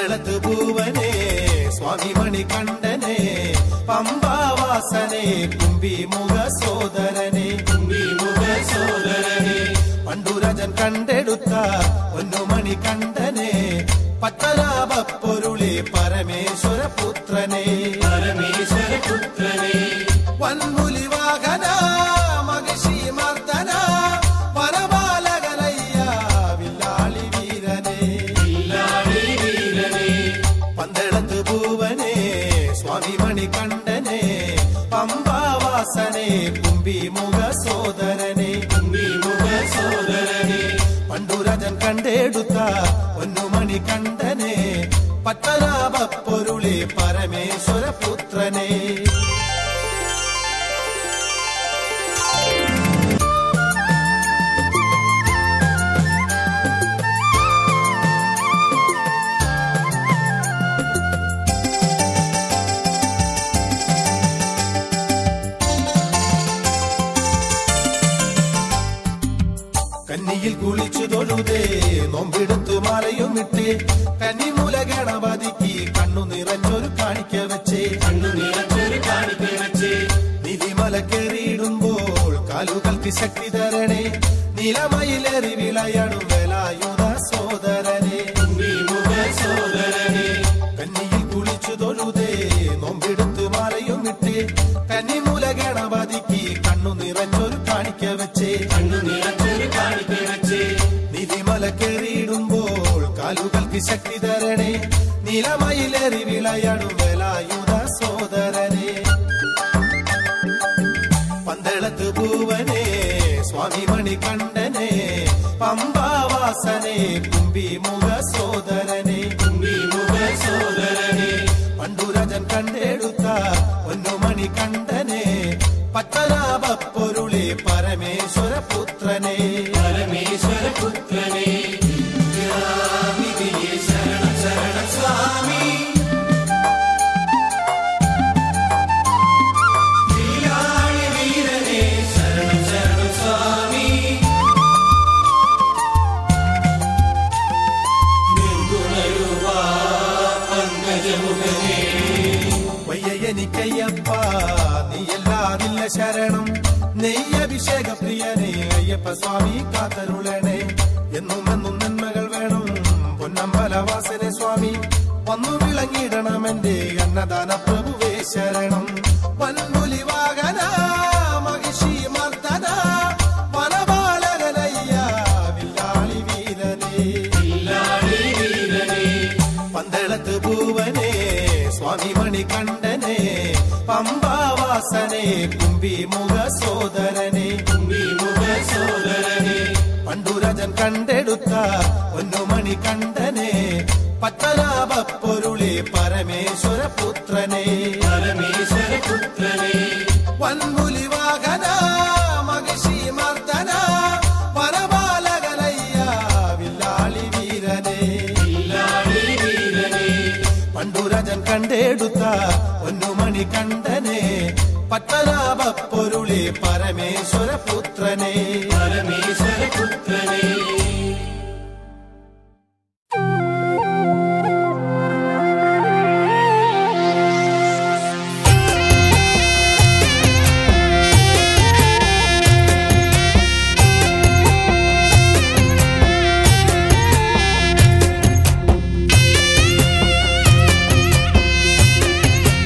പന്തളത്ത് പൂവനെ സ്വാമി മണികണ്ഠനെ പമ്പാവാസനെ കുംഭിമുഖ സോദരനെ കുംഭിമുഖ സോദരനെ പണ്ടുരജൻ കണ്ടെടുത്ത പൊന്നുമണി കണ്ഠനെ പത്തനാഭ പൊരുളെ പരമേശ്വര പുത്രനെ പരമേശ്വര പുത്രനെ വൻമുലി വാഹന മഹിഷി മർദ്ദന വനപാലകനയ്യ വില്ലാളി വീരനെ വില്ലാളി വീരനെ പന്തളത്ത് പൂവനെ സ്വാമി മണികണ്ഠനെ പമ്പാവാസനെ കുംഭിമുഖ സോദരനെ കുംഭിമുഖ സോദരനെ പണ്ടുരജൻ കണ്ടെടുത്ത പൊന്നുമണി കണ്ഠനെ പത്തനാഭ പൊരുളെ പരമേശ്വര പുത്രനെ കന്നിയിൽ കുളിച്ചു തൊഴുതേ നോമ്പെടുത്തു മാലയും ഇട്ടേ കന്നിമൂല ഗണപതിക്ക് കണ്ണു നിറഞ്ഞൊരു കാണിക്ക വെച്ചേ കണ്ണു നിറഞ്ഞൊരു കാണിക്ക വെച്ചേ നിധിമല കയറിയിടുമ്പോൾ കാലുകൾക്ക് ശക്തി തരണേ നിലമയിലേറി വിളയാടും വേലായുധ സോദരനെ വിമുഖ സോദരനെ കന്നിയിൽ കുളിച്ചു തൊഴുതേ നോമ്പെടുത്തു മാലയും ഇട്ടേ കന്നിമൂല ഗണപതിക്ക് കണ്ണു നിറഞ്ഞൊരു കാണിക്ക വെച്ചേ കണ്ണു നിറഞ്ഞൊരു കാണിക്ക വെച്ചേ നിധിമല കയറിയിടുമ്പോൾ കാലുകൾക്ക് ശക്തി തരണേ നിലമയിലേറി വിളയാടും വേലായുധ സോദരനെ പന്തളത്ത് പൂവനെ സ്വാമി മണികണ്ഠനെ പമ്പാവാസനെ കുംഭിമുഖ സോദരനെ കുംഭിമുഖ സോദരനെ പണ്ടുരജൻ കണ്ടെടുത്ത പൊന്നുമണി കണ്ഠനെ പത്തനാഭ പൊരുളെ പരമേശ്വര പുത്രനെ പരമേശ്വര പുത്രനെ ശരണം ശരണം സ്വാമി വില്ലാളി വീരനെ ശരണം ശരണം സ്വാമി നിർഗുണരൂപാ പങ്കജമുഖനേ വയ്യനിക്കയ്യപ്പ നീയല്ലാതില്ല ശരണം നെയ്യഭിഷേക പ്രിയനെ അയ്യപ്പ സ്വാമി കാത്തരുളണേ എന്നും എന്നും നന്മകൾ വേണം പൊന്നമ്പലവാസനെ സ്വാമി വന്നു വിളങ്ങിടണം എന്റെ അന്നദാന പ്രഭുവേ ശരണം വൻമുലി വാഹന മഹിഷി മർദ്ദന വനപാലകനയ്യ വില്ലാളി വീരനെ വില്ലാളി വീരനെ പന്തളത്ത് പൂവനെ സ്വാമി മണികണ്ഠനെ പമ്പാവാസനെ കുംഭിമുഖ സോദരനെ കുംഭിമുഖ സോദരനെ പണ്ടുരജൻ കണ്ടെടുത്ത പൊന്നുമണി കണ്ഠനെ പത്തനാഭ പൊരുളെ പരമേശ്വര പുത്രനെ പരമേശ്വര പുത്രനെ വൻമുലി വാഹന മഹിഷി മർദ്ദന വനപാലകനയ്യ വില്ലാളി വീരനെ വില്ലാളി വീരനെ പണ്ടുരജൻ കണ്ടെടുത്ത പൊന്നുമണി കണ്ഠനെ പത്തനാഭ പൊരുളെ പരമേശ്വര പുത്രനെ പരമേശ്വര പുത്രനെ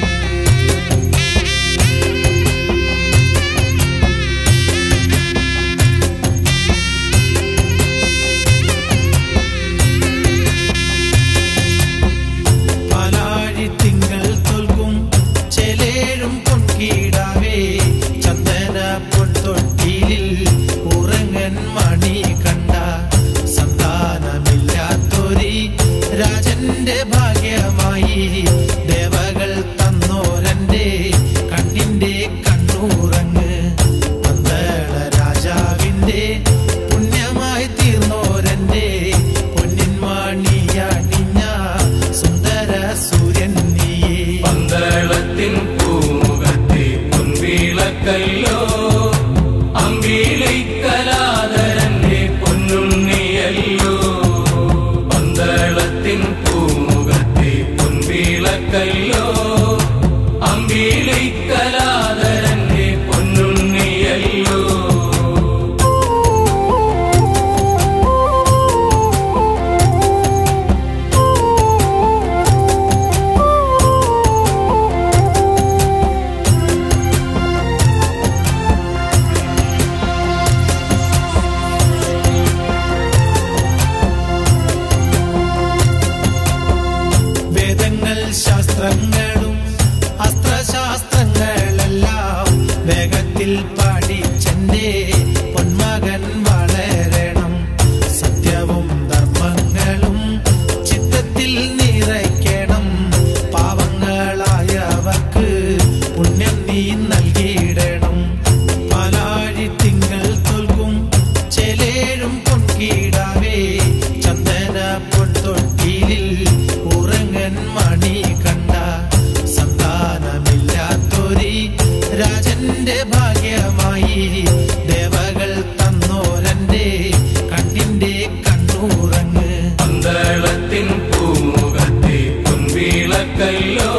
ും കീഴിൽ ഉറങ്ങൻ മണി കണ്ട സന്താനമില്ലാത്തൊരി രാജന്റെ ഭാഗ്യമായി ദേവകൾ തന്നോരന്റെ കണ്ണിന്റെ കണ്ണൂറങ്ങ് പന്തളത്തിൻ പൂമുഖത്തെ പൊൻവീളക്കല്ലോ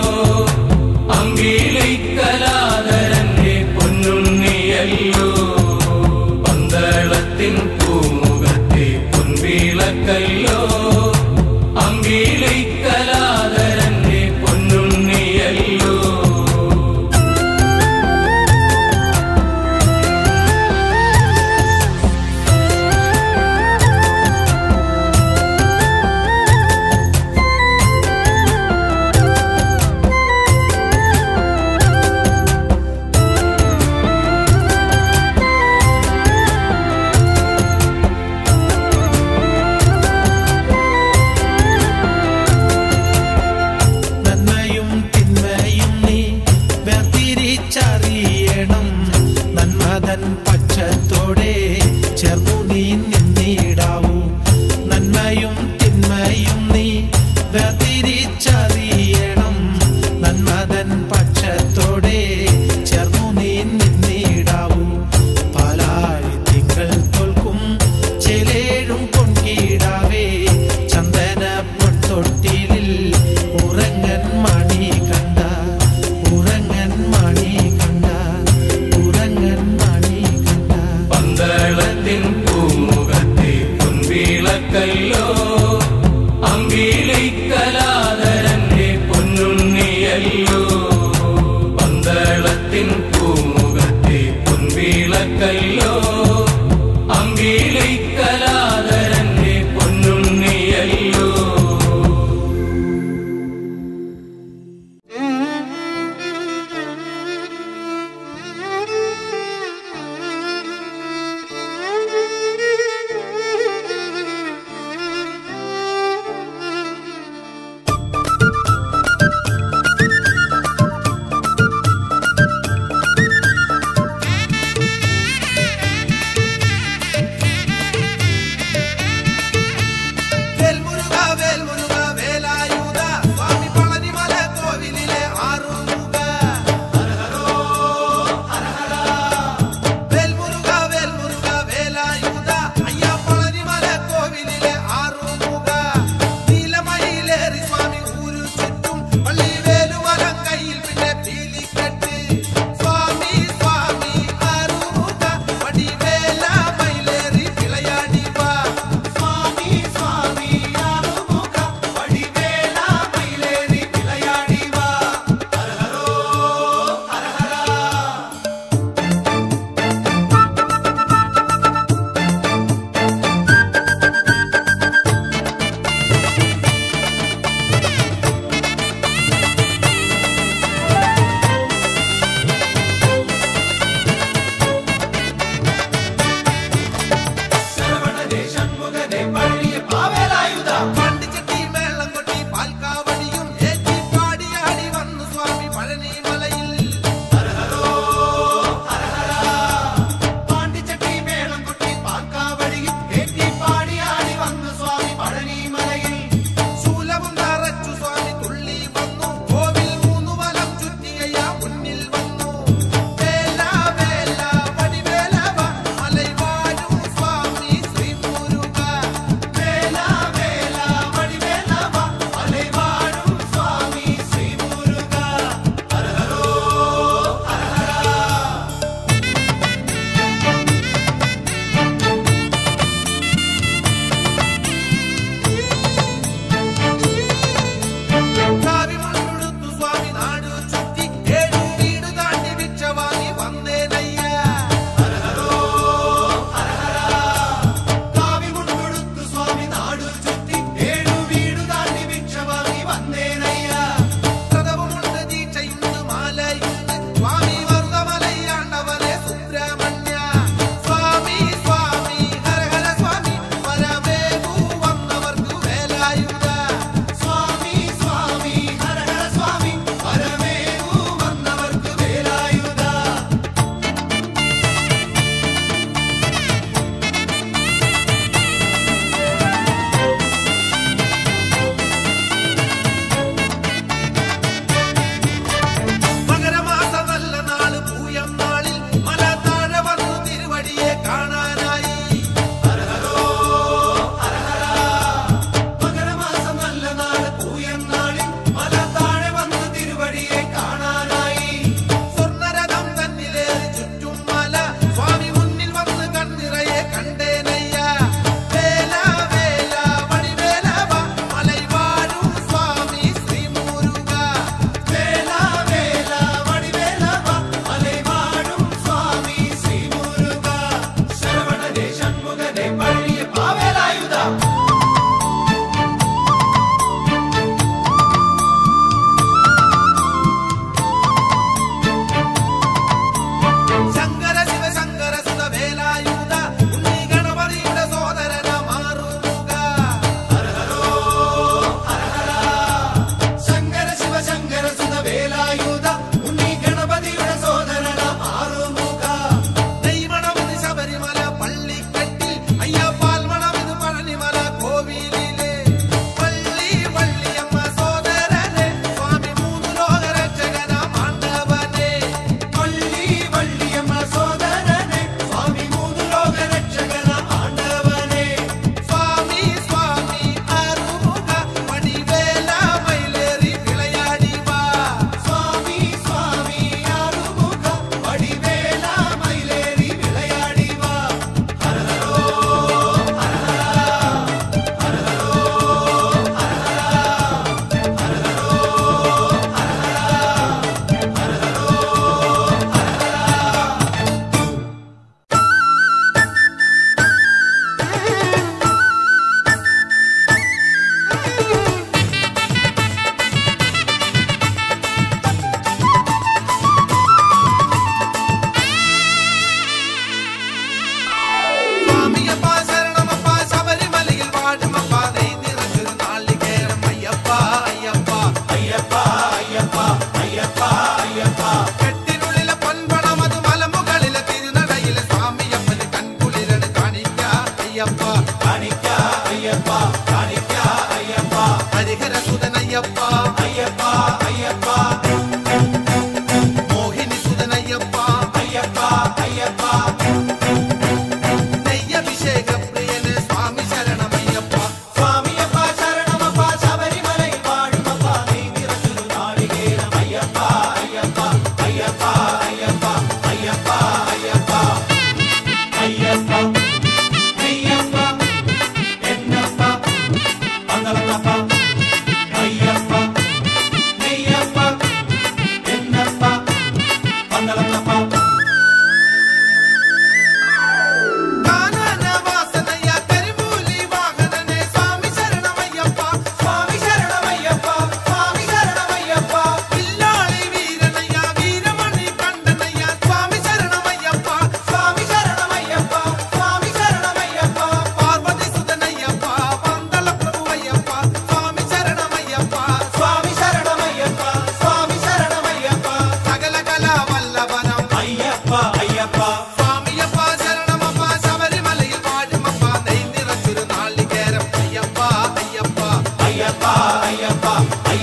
അങ്കിളിക്കലാതരന്റെ പൊന്നുണ്ണിയല്ലോ പന്തളത്തിൻ പൂമുഖത്തെ പൊൻവീളക്കല്ലോ അങ്കിളിക്കലാതരന്റെ പൊന്നുണ്ണിയല്ലോ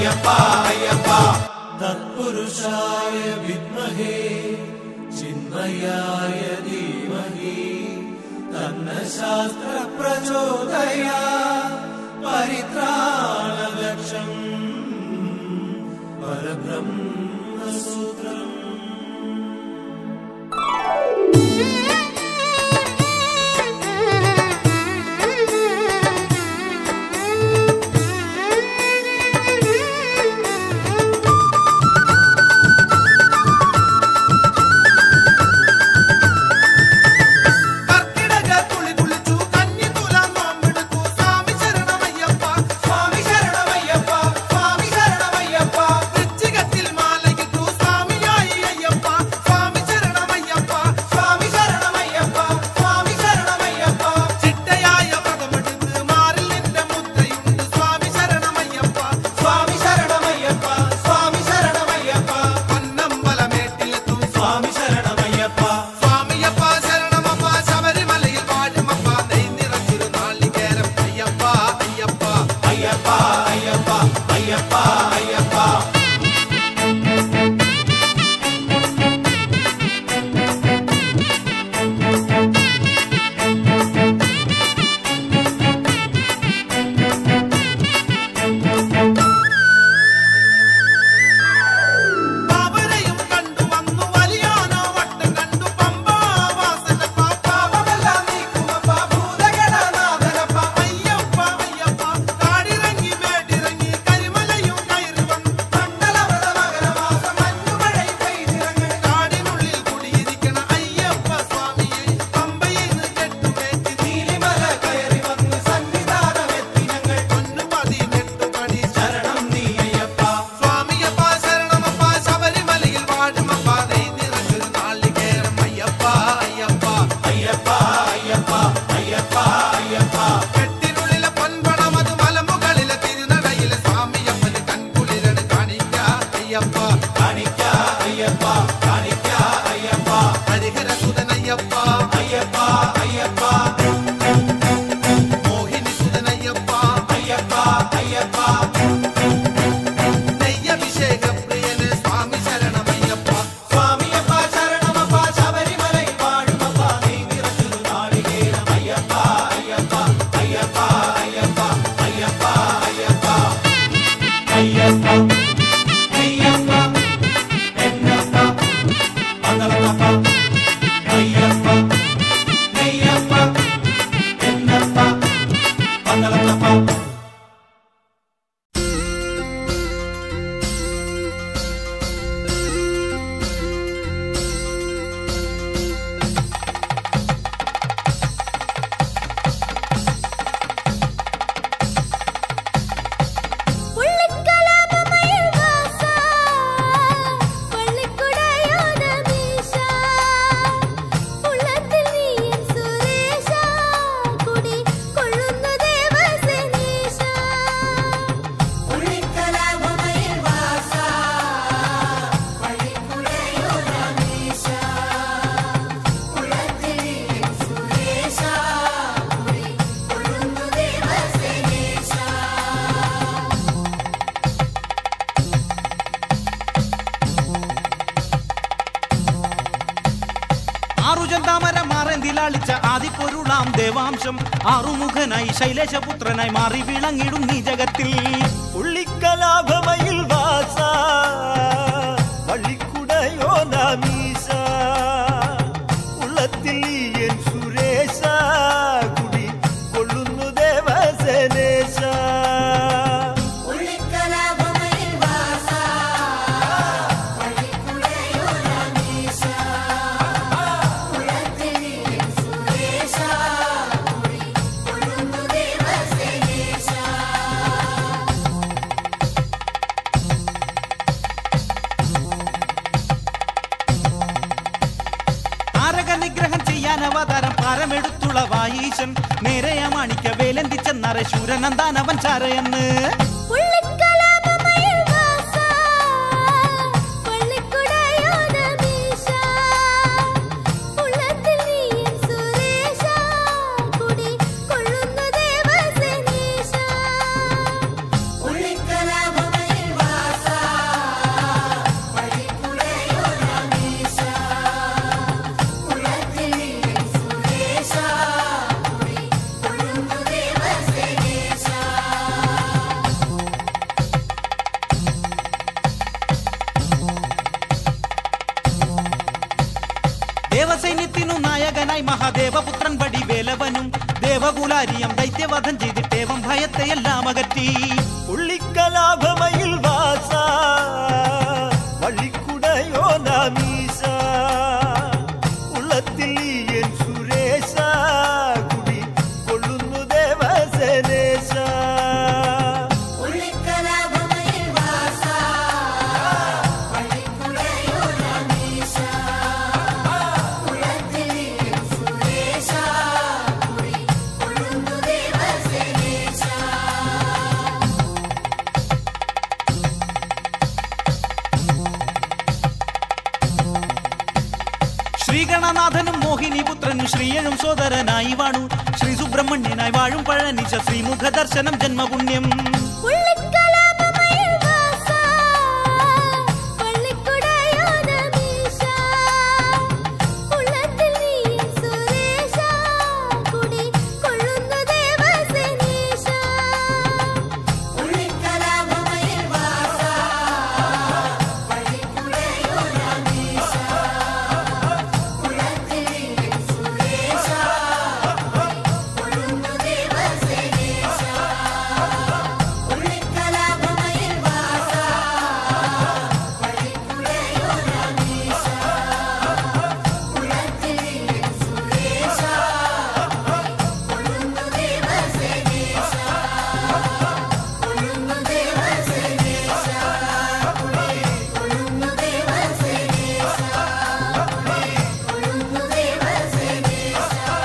തത്പുരുഷായ വിദ്മഹേ ചിന്മയായ ധീമഹി തന്ന ശാസ്ത്ര പ്രചോദയാ പരിത്രാണലക്ഷം പരബ്രഹ്മസൂത്രം കർക്കിടക കുളി കുളിച്ചു കന്നി തുലാം നോമ്പെടുത്തു സ്വാമി ശരണമയ്യപ്പ സ്വാമി ശരണമയ്യപ്പ സ്വാമി ശരണമയ്യപ്പ വൃശ്ചികത്തിൽ മാലയിട്ടു സ്വാമിയായി അയ്യപ്പ സ്വാമി ശരണമയ്യപ്പ സ്വാമി ശരണമയ്യപ്പ സ്വാമി ശരണമയ്യപ്പ ചിട്ടയായ വ്രതമെടുത്ത് മാറിൽ നിന്റെ മുദ്രയുണ്ട് സ്വാമി ശരണമയ്യപ്പ സ്വാമി ശരണമയ്യപ്പ സ്വാമി ശരണമയ്യപ്പ പൊന്നമ്പലമേട്ടിലെത്തും സ്വാമി ശരണമയ്യപ്പ സ്വാമിയപ്പ ശരണമപ്പ ശബരിമലയിൽ വാഴുമപ്പ നെയ് നിറച്ചൊരു നാളികേരം അയ്യപ്പ അയ്യപ്പ അയ്യപ്പ അയ്യപ്പ അയ്യപ്പ അയ്യപ്പ പാവനയും കണ്ടു വന്നു വലിയാനോ വട്ടം കണ്ടു പമ്പാവാസനപ്പ പാപമെല്ലാം നീക്കുമപ്പ ഭൂതഗണനാഥനപ്പ അയ്യപ്പ അയ്യപ്പ കാടിറങ്ങി മേടിറങ്ങി കരിമലയും കയറി വന്നു മണ്ഡലവ്രത മകരമാസം മഞ്ഞുമഴை പെയ്തിറങ്ങ് കാടിനുള്ളിൽ കുടിയിരിക്കണ അയ്യപ്പ സ്വാമിയെ പമ്പയിൽ കെട്ടുമേറ്റി നീലിമല കയറി വന്ന് സന്നിധാനമെത്തി ഞങ്ങൾ പൊന്നു പതിനെട്ടു പടി ശരണം നീ അയ്യപ്പ സ്വാമിയപ്പ ശരണമപ്പ ശബരിമലയിൽ വാഴുമപ്പ നെയ് നിറച്ചൊരു നാളികേരം അയ്യപ്പ അയ്യപ്പ അയ്യപ്പ അയ്യപ്പ അയ്യപ്പ അയ്യപ്പ കെട്ടിനുള്ളിലെ പൊൻപണം അത് മലമുകളിലെ തിരുനടയിലെ സ്വാമിയപ്പന് കൺകുളിരണ് കാണിക്ക അയ്യപ്പ കാണിക്ക അയ്യപ്പ കാണിക്ക അയ്യപ്പ ഹരിഹര സുതനയ്യപ്പ അയ്യപ്പ അയ്യപ്പ മോഹിനി സുതനയ്യപ്പ അയ്യപ്പ അയ്യപ്പ നെയ്യഭിഷേക പ്രിയന് സ്വാമി ശരണമയ്യപ്പ സ്വാമിയപ്പ ശരണമപ്പ ശബരിമലയിൽ വാഴുമപ്പ നീ നിറച്ചൊരു നാളികേരം അയ്യപ്പ അയ്യപ്പ അയ്യപ്പ അയ്യപ്പ അയ്യപ്പ അയ്യപ്പ അയ്യപ്പ അയ്യപ്പ എന്നപ്പ മംഗളത്തപ്പ അയ്യപ്പ അയ്യപ്പ എന്നപ്പ മംഗളത്തപ്പ പുള്ളിക്കലാപമയിൽ വാസ പള്ളിക്കുടയോന മീശ ഉള്ളത്തിൽ നീയൻ സുരേശ കുടി കൊള്ളുന്നു ദേവസനീശ പുള്ളിക്കലാപമയിൽ വാസ പള്ളിക്കുടയോന മീശ ഉള്ളത്തിൽ നീയൻ സുരേശ കുടി കൊള്ളുന്നു ദേവസനീശ ആറുചന്താമര മാറന്തിലാളിച്ച ആദിപ്പൊരുളാം ദേവാംശം ആറുമുഖനായി ശൈലേശപുത്രനായി മാറി വിളങ്ങിടും നീ ജഗത്തിൽ പുള്ളിക്കലാഭമയിൽ വാസ പള്ളിക്കുടയോ നാമീസ ഉള്ളത്തിൽ നീ എൻ സുരേശ കുടി കൊള്ളുന്നു ദേവസനേശ പുള്ളിക്കലാപമയിൽ വാസ പള്ളിക്കുടയോന മീശ ഉള്ളത്തിൽ നീയൻ സുരേശ കുടി കൊള്ളുന്നു ദേവസനീശ താരക നിഗ്രഹം ചെയ്യാൻ അവതാരം പാരമെടുത്തുള്ള വായീശൻ നേരെയ മാണിക്ക വേലന്തിച്ചെന്നറ ശൂരനന്ദാനവൻ ചാരയെന്ന് പുള്ളിക്കലാപമയിൽ വാസ പള്ളിക്കുടയോന മീശ ഉള്ളത്തിൽ നീയൻ സുരേശ കുടി കൊള്ളുന്നു ദേവസനീശ പുള്ളിക്കലാപമയിൽ ദേവനായി മഹാദേവപുത്രൻ വടിവേലവനും ദേവകുലാരിയം ദൈത്യവധം ചെയ്തിട്ടേവം ഭയത്തെയെല്ലാം അകറ്റി ഉള്ളിക്കലാഭമയിൽ വാസ വള്ളിക്കുടയോ നാമീസ ഉള്ളത്തിൽ നീ എൻ സുരേശ കുടി കൊള്ളുന്നു ദേവസേനേശ ഉള്ളിക്കലാഭമയിൽ വാസ പള്ളിക്കുടയോ രമേശ ഉളത്തിൽ സുരേശ കുടി കൊള്ളുന്നു ദേവസേനേശ ശ്രീഗണനാഥനും മോഹിനിപുത്രനും ശ്രീയഴും സോദരനായി വാണു ശ്രീ സുബ്രഹ്മണ്യനായി വാഴും പഴനിച്ച ശ്രീമുഖ ദർശനം ജന്മപുണ്യം ഉള്ളിക്കലാഭമയിൽ വാസ പള്ളിക്കുടയോ രമേശ ഉളത്തിൽ നീ സുരേശ കുടി കൊള്ളുന്നു ദേവസേനേശ ഉള്ളിക്കലാഭമയിൽ വാസ പള്ളിക്കുടയോ രമേശ ഉളത്തിൽ നീ സുരേശ കൊള്ളുന്നു ദേവസേനേശ ഉള്ളിക്കലാഭമയിൽ വാസ പള്ളിക്കുടയോ രമേശ ഉളത്തിൽ നീ സുരേശ കൊള്ളുന്നു ദേവസേനേശ കൊള്ളുന്നു ദേവസേനേശ കൊള്ളുന്നു ദേവസേനേശ കൊള്ളുന്നു ദേവസേനേശ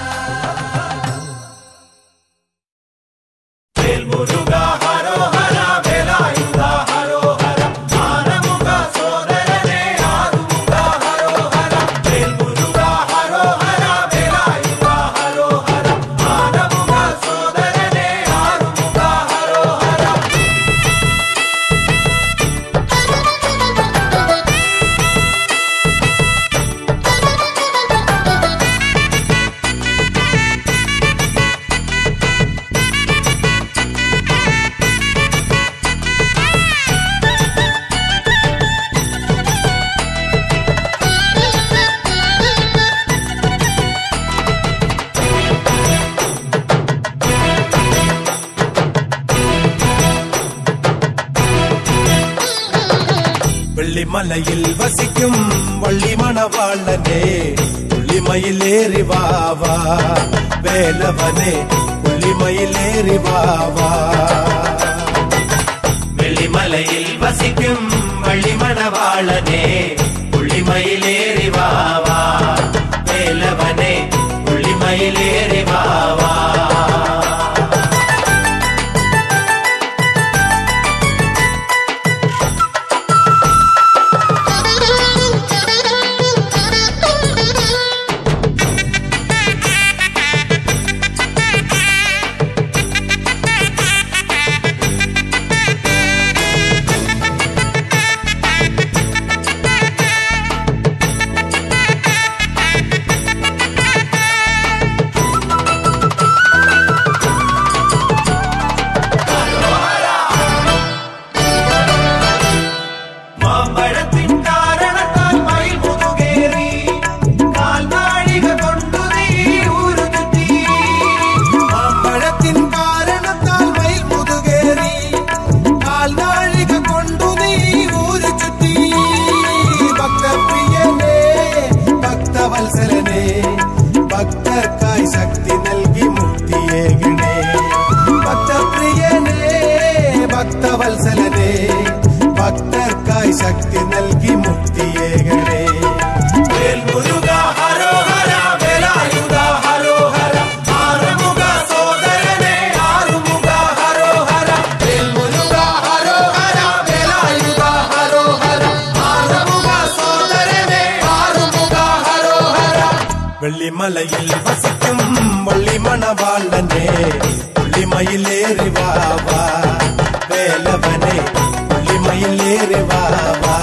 വെള്ളിമലയിൽ വസിക്കും വള്ളിമണവാളനെ പുള്ളിമയിലേറി വാവാ വേലവനെ പുള്ളിമയിലേറി വാവാ വെള്ളിമലയിൽ വസിക്കും വള്ളിമണവാളനെ പുള്ളിമയിലേറി വാവാ വേലവനെ പുള്ളിമയിലേറി വാവാ മാമ്പഴത്തിൻ കാരണത്താൽ മയിൽ മുതുകേറി കാൽനാഴിക കൊണ്ടു നീ ഊരു ചുറ്റി മാമ്പഴത്തിൻ കാരണത്താൽ മയിൽ മുതുകേറി കാൽനാഴിക കൊണ്ടു നീ ഊരു ചുറ്റി ഭക്തപ്രിയനെ ഭക്തവത്സലനെ ഭക്തർക്കായി ശക്തി നൽകി മുക്തിയേകണേ ഭക്തപ്രിയനെ ഭക്തവത്സലനെ ഭക്തർക്കായി ശക്തി നൽകി മുക്തിയേകണേ വേൽമുരുക ഹരോഹര വേലായുധ ഹരോഹര ആറുമുഖ സോദരനെ ആറുമുഖ ഹരോഹര വേൽമുരുക ഹരോഹര വേലായുധ ഹരോഹര ആറുമുഖ സോദരനെ ആറുമുഖ ഹരോഹര വെള്ളിമലയിൽ വസിക്കും വള്ളിമണവാളനെ പുള്ളിമയിലേറി വാവാ വേലവനെ പുള്ളിമയിലേറി വാവാ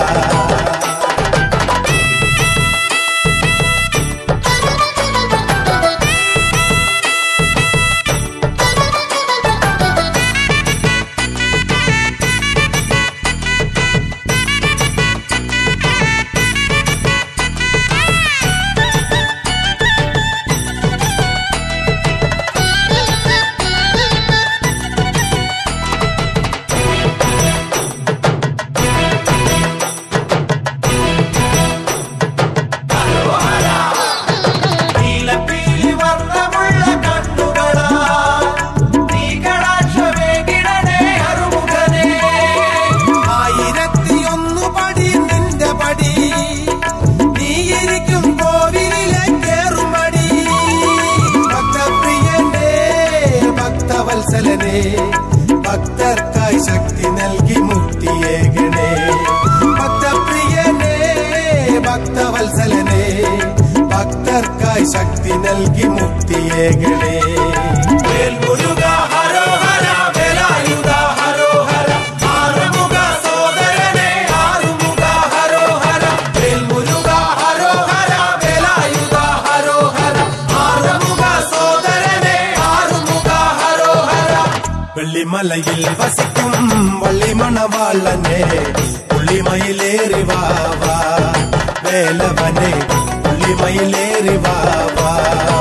നൽകി മുക്തിയേകണേ വേൽമുരുക ഹരോഹര വേലായുധ ഹരോഹര ആറുമുഖ സോദരനെ ആറുമുഖ ഹരോഹര വേൽമുരുക ഹരോഹര വേലായുധ ഹരോഹര ആറുമുഖ സോദരനെ ആറുമുഖ ഹരോഹര വെള്ളിമലയിൽ വസിക്കും വള്ളിമണവാളനെ പുള്ളിമയിലേറി വാവാ വേലവനെ പുള്ളിമയിലേറി വാവാ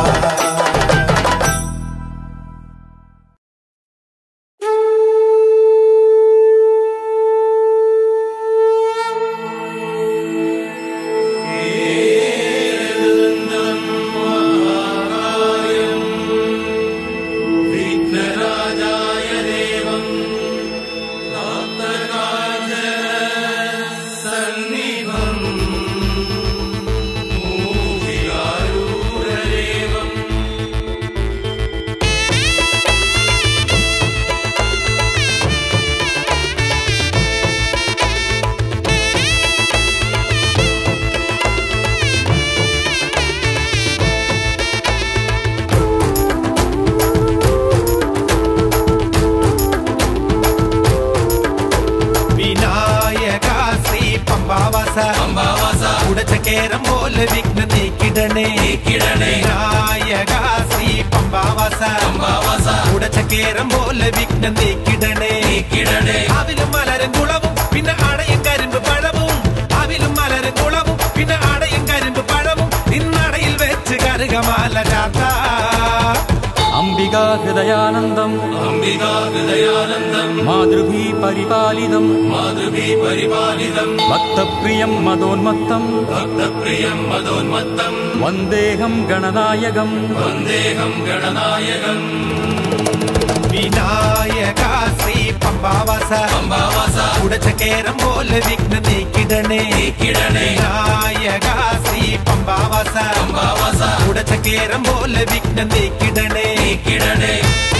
വിനായക ശ്രീ പമ്പാവാസ പമ്പാവാസ ഉടച്ചക്കേരം പോലെ വിഘ്ന നീക്കിടണേ നീക്കിടണേ വിനായക ശ്രീ പമ്പാവാസ പമ്പാവാസ ഉടച്ചക്കേരം പോലെ വിഘ്ന നീക്കിടണേ നീക്കിടണേ അവിലും മലരും കുളവും പിന്നെ അടയും കരിമ്പ് പഴവും അവിലും മലരും കുളവും പിന്നെ അടയും കരിമ്പ് പഴവും ഇന്നടയിൽ വെച്ച് കറുകമാല ചാത്ത അംബികാ ഹൃദയാനന്ദം അംബികാ ഹൃദയാനന്ദം മാതൃഭീ പരിപാലിതം മാതൃഭീ പരിപാലിതം ഭക്തപ്രിയം മതോന്മത്തം ഭക്തപ്രിയം മതോന്മത്തം വന്ദേഹം ഗണനായകം വന്ദേഹം ഗണനായകം വിനായക ശ്രീ പമ്പാവാസ പമ്പാവാസ ഉടച്ചക്കേരം പോലെ വിഘ്ന നീക്കിടണേ നീക്കിടണേ വിനായക ശ്രീ പമ്പാവാസ പമ്പാവാസ ഉടച്ചക്കേരം പോലെ വിഘ്ന നീക്കിടണേ നീക്കിടണേ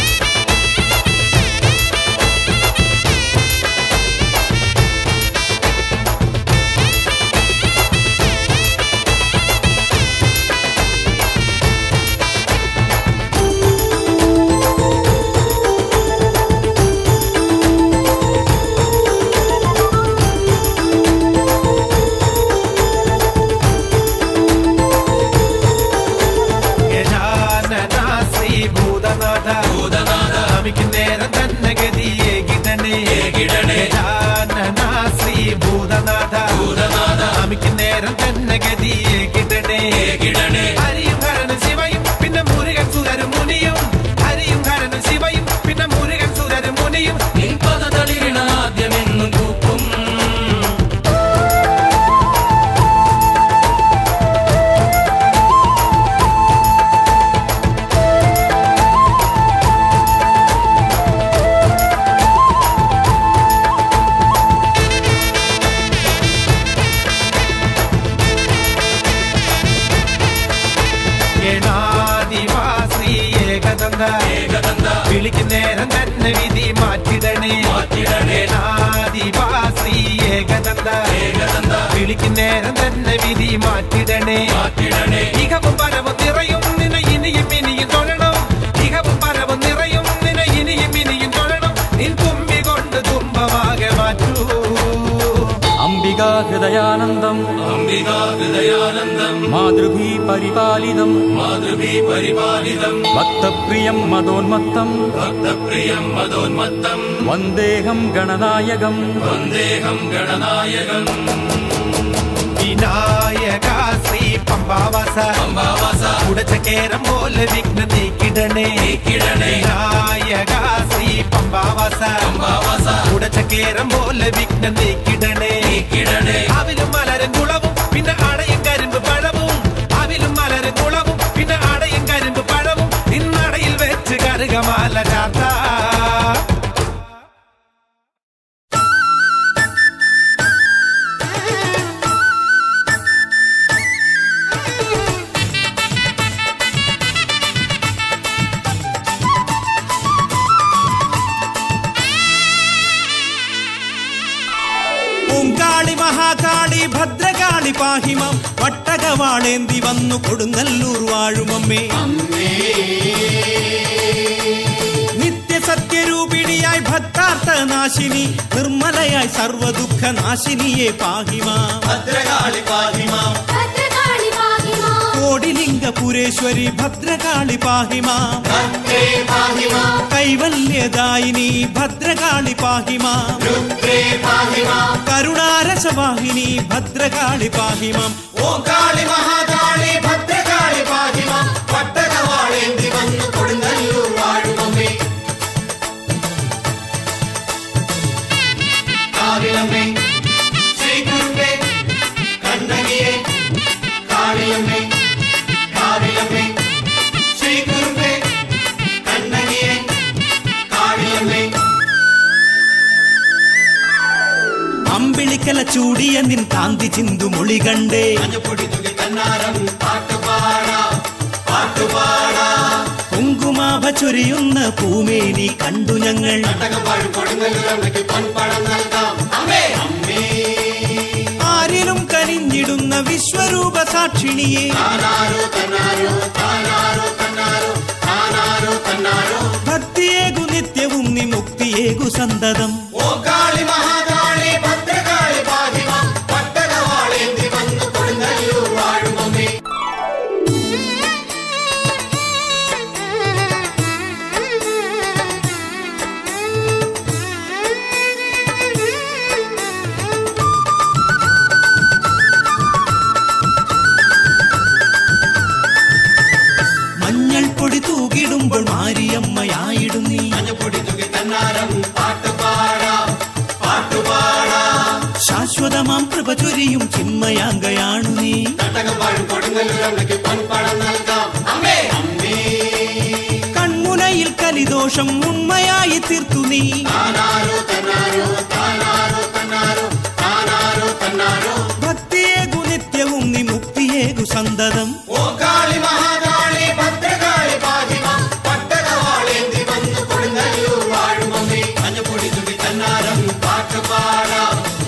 ഗജാനന ശ്രീ ഭൂതനാഥ ഭൂതനാഥ അമിക്ക് നേരം തന്നെ ഗതിയെ കിടണേ കിടണേ ഗജാനന ശ്രീ ഭൂതനാഥ ഭൂതനാഥ അമിക്ക് നേരം തന്നെ ഗതിയെ കിടണേ കിടണേ ഹരിയും ഹരനും ശിവയും പിന്നെ മുരുകൻ സുരരും മുനിയും ഹരിയും ഹരനും ശിവയും പിന്നെ മുരുകൻ സുരരും മുനിയും നിൻപദ തളിരിണ ആദ്യമെന്നും കൂപ്പും ഏണാദിവാസി ഏകദന്ത ഏകദന്ത വിളിക്കുന്നേരം തന്നെ വിധി മാറ്റിടണേ മാറ്റിടണേ ഏണാദിവാസി ഏകദന്ത ഏകദന്ത വിളിക്കുന്നേരം തന്നെ വിധി മാറ്റിടണേ മാറ്റിടണേ ഇഹവും പരവും നിറയും നിന ഇനിയും ഇനിയും തൊഴണം ഇഹവും പരവും നിറയും നിന ഇനിയും ഇനിയും തൊഴണം നിൻ തുമ്പി കൊണ്ട് തുമ്പമാകെ മാറ്റൂ അംബികാ ഹൃദയാനന്ദം അംബികാ ഹൃദയാനന്ദം മാതൃഭീ പരിപാലിതം മാതൃഭീ പരിപാലിതം ഭക്തപ്രിയം മതോന്മത്തം ഭക്തപ്രിയം മതോന്മത്തം വന്ദേഹം ഗണനായകം വന്ദേഹം ഗണനായകം വിനായക ശ്രീ പമ്പാവാസ പമ്പാവാസ ഉടച്ചക്കേരം പോലെ വിഘ്ന നീക്കിടണേ നീക്കിടണേ വിനായക ശ്രീ പമ്പാവാസ പമ്പാവാസ ഉടച്ചക്കേരം പോലെ വിഘ്ന നീക്കിടണേ നീക്കിടണേ അവിലും മലരും കുളവും പിന്നെ അടയും കരിമ്പ് പഴവും അവിലും മലരും കുളവും പിന്നെ അടയും കരിമ്പ് പഴവും ഇന്നടയിൽ വെച്ച് കറുകമാല ചാത്ത ഓംകാളി മഹാകാളി ഭദ്രകാളി ഭദ്രകാളി പാഹിമാം വട്ടകവാളേന്തി വന്നു കൊടുങ്ങല്ലൂർ വാഴുമമ്മേ നിത്യസത്യരൂപിണിയായി ഭക്താർത്ഥ നാശിനി നിർമ്മലയായി സർവദുഃഖ നാശിനിയെ പാഹിമാം ഭദ്രകാളി പാഹിമാം ഭദ്രകാളി പാഹിമാ കോടിലിംഗപുരേശ്വരി ഭദ്രകാളി പാഹിമാം ഭദ്രേ പാഹിമാം കൈവല്യദായിനി ഭദ്രകാളി പാഹിമാം രുദ്രേ പാഹിമാം കരുണാരസവാഹിനി ഭദ്രകാളി പാഹിമാം ഓം കാളി മഹാകാളി ഭദ്രകാളി പാഹിമാം പട്ടകവാളേന്തി വന്നു കൊടുങ്ങല്ലൂർ വാഴുമമ്മേ കാവിലമ്മേ ശ്രീകുരുമ്പേ കണ്ണകിയെ കാളിയമ്മേ കാവിലമ്മേ ശ്രീകുരുമ്പേ കണ്ണകിയെ കാളിയമ്മേ അമ്പിളിക്കല ചൂടിയ നിൻ കാന്തി ചിന്തു മൊളി കണ്ടേ മഞ്ഞപ്പൊടി തുകി കന്നാരം പാട്ടുപാടാ പാട്ടുപാടാ കുങ്കുമാഭ ചൊരിയുന്ന പൂമേനി കണ്ടു ഞങ്ങൾ നാടകം വാഴും കൊടുങ്ങല്ലൂരമ്മയ്ക്ക് പൊൻപണം നൽകാം അമ്മേ അമ്മേ ആരിലും കനിഞ്ഞിടുന്ന വിശ്വരൂപ സാക്ഷിണിയെ താനാരോ തന്നാരോ താനാരോ തന്നാരോ താനാരോ തന്നാരോ ഭക്തിയേകു നിത്യവും നി മുക്തിയേകു സന്തതം ഓ കാളി മഹാകാളി ഭദ്രകാളി പാഹിമ പട്ടണവാളേന്തി വന്നു കൊടുങ്ങല്ലൂർ വാഴുമമ്മേ മഞ്ഞൾ പൊടി തൂകിടുമ്പോൾ മാരിയമ്മയായിടും നീ മഞ്ഞപ്പൊടി തുകി തന്നാരം പാട്ടുപാടാ പാട്ടുപാടാ ശാശ്വതമാം കൃപ ചൊരിയും ചിന്മയാങ്കയാണു നീ നാടകം വാഴും കൊടുങ്ങല്ലൂരമ്മയ്ക്ക് പൊൻപണം നൽകാം അമ്മേ അമ്മേ കൺമുനയിൽ കലിദോഷം ഉണ്മയായി തീർത്തു നീ താനാരോ തന്നാരോ താനാരോ തന്നാരോ താനാരോ തന്നാരോ ഭക്തിയേകു നിത്യവും നി മുക്തിയേകു സന്തതം ഓ കാളി മഹാകാളി ഭദ്രകാളി പാഹിമ പട്ടണവാളേന്തി വന്നു കൊടുങ്ങല്ലൂർ വാഴുമമ്മേ മഞ്ഞപ്പൊടി തുകി തന്നാരം പാട്ടുപാടാ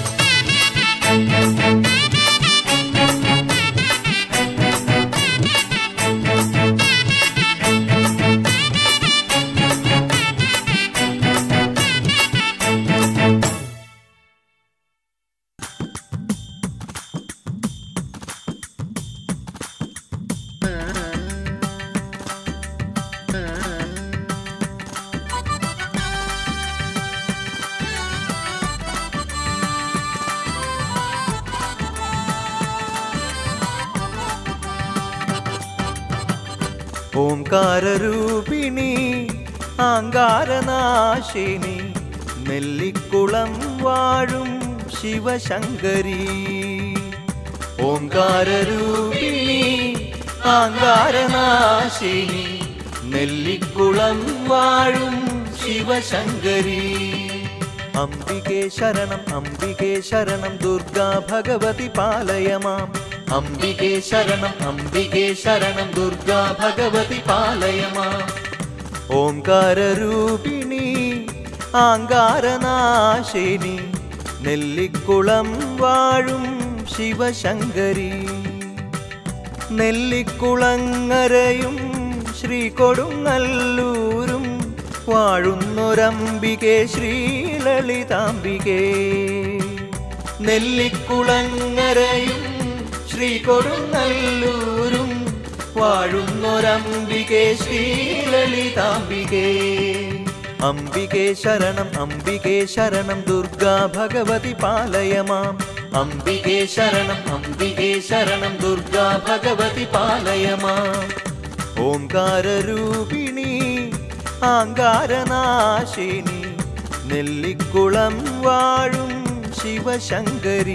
ഓംകാരരൂപിണി ആങ്കാരനാശിനി നെല്ലിക്കുളം വാഴും ശിവശങ്കരി ഓംകാരരൂപിണി ആങ്കാരനാശിനി നെല്ലിക്കുളം വാഴും ശിവശങ്കരി അംബികേ ശരണം അംബികേ ശരണം ദുർഗാ ഭഗവതി പാലയമാം അംബികേ ശരണം അംബികേ ശരണം ദുർഗാ ഭഗവതി പാലയമാം ഓംകാരരൂപിണി ആങ്കാരനാശിനി നെല്ലിക്കുളം വാഴും ശിവശങ്കരി നെല്ലിക്കുളങ്ങരയും ശ്രീകൊടുങ്ങല്ലൂരും വാഴുന്നൊരംബികെ ശ്രീലളിതാംബികേ നെല്ലിക്കുളങ്ങരയും ശ്രീകൊടുങ്ങല്ലൂരും വാഴുന്നൊരംബികെ ശ്രീലളിതാംബികേ അംബികേ ശരണം അംബികേ ശരണം ദുർഗാ ഭഗവതി പാലയമാം അംബികേ ശരണം അംബികേ ശരണം ദുർഗാ ഭഗവതി പാലയമാം ഓംകാരരൂപിണി ആങ്കാരനാശിനി നെല്ലിക്കുളം വാഴും ശിവശങ്കരി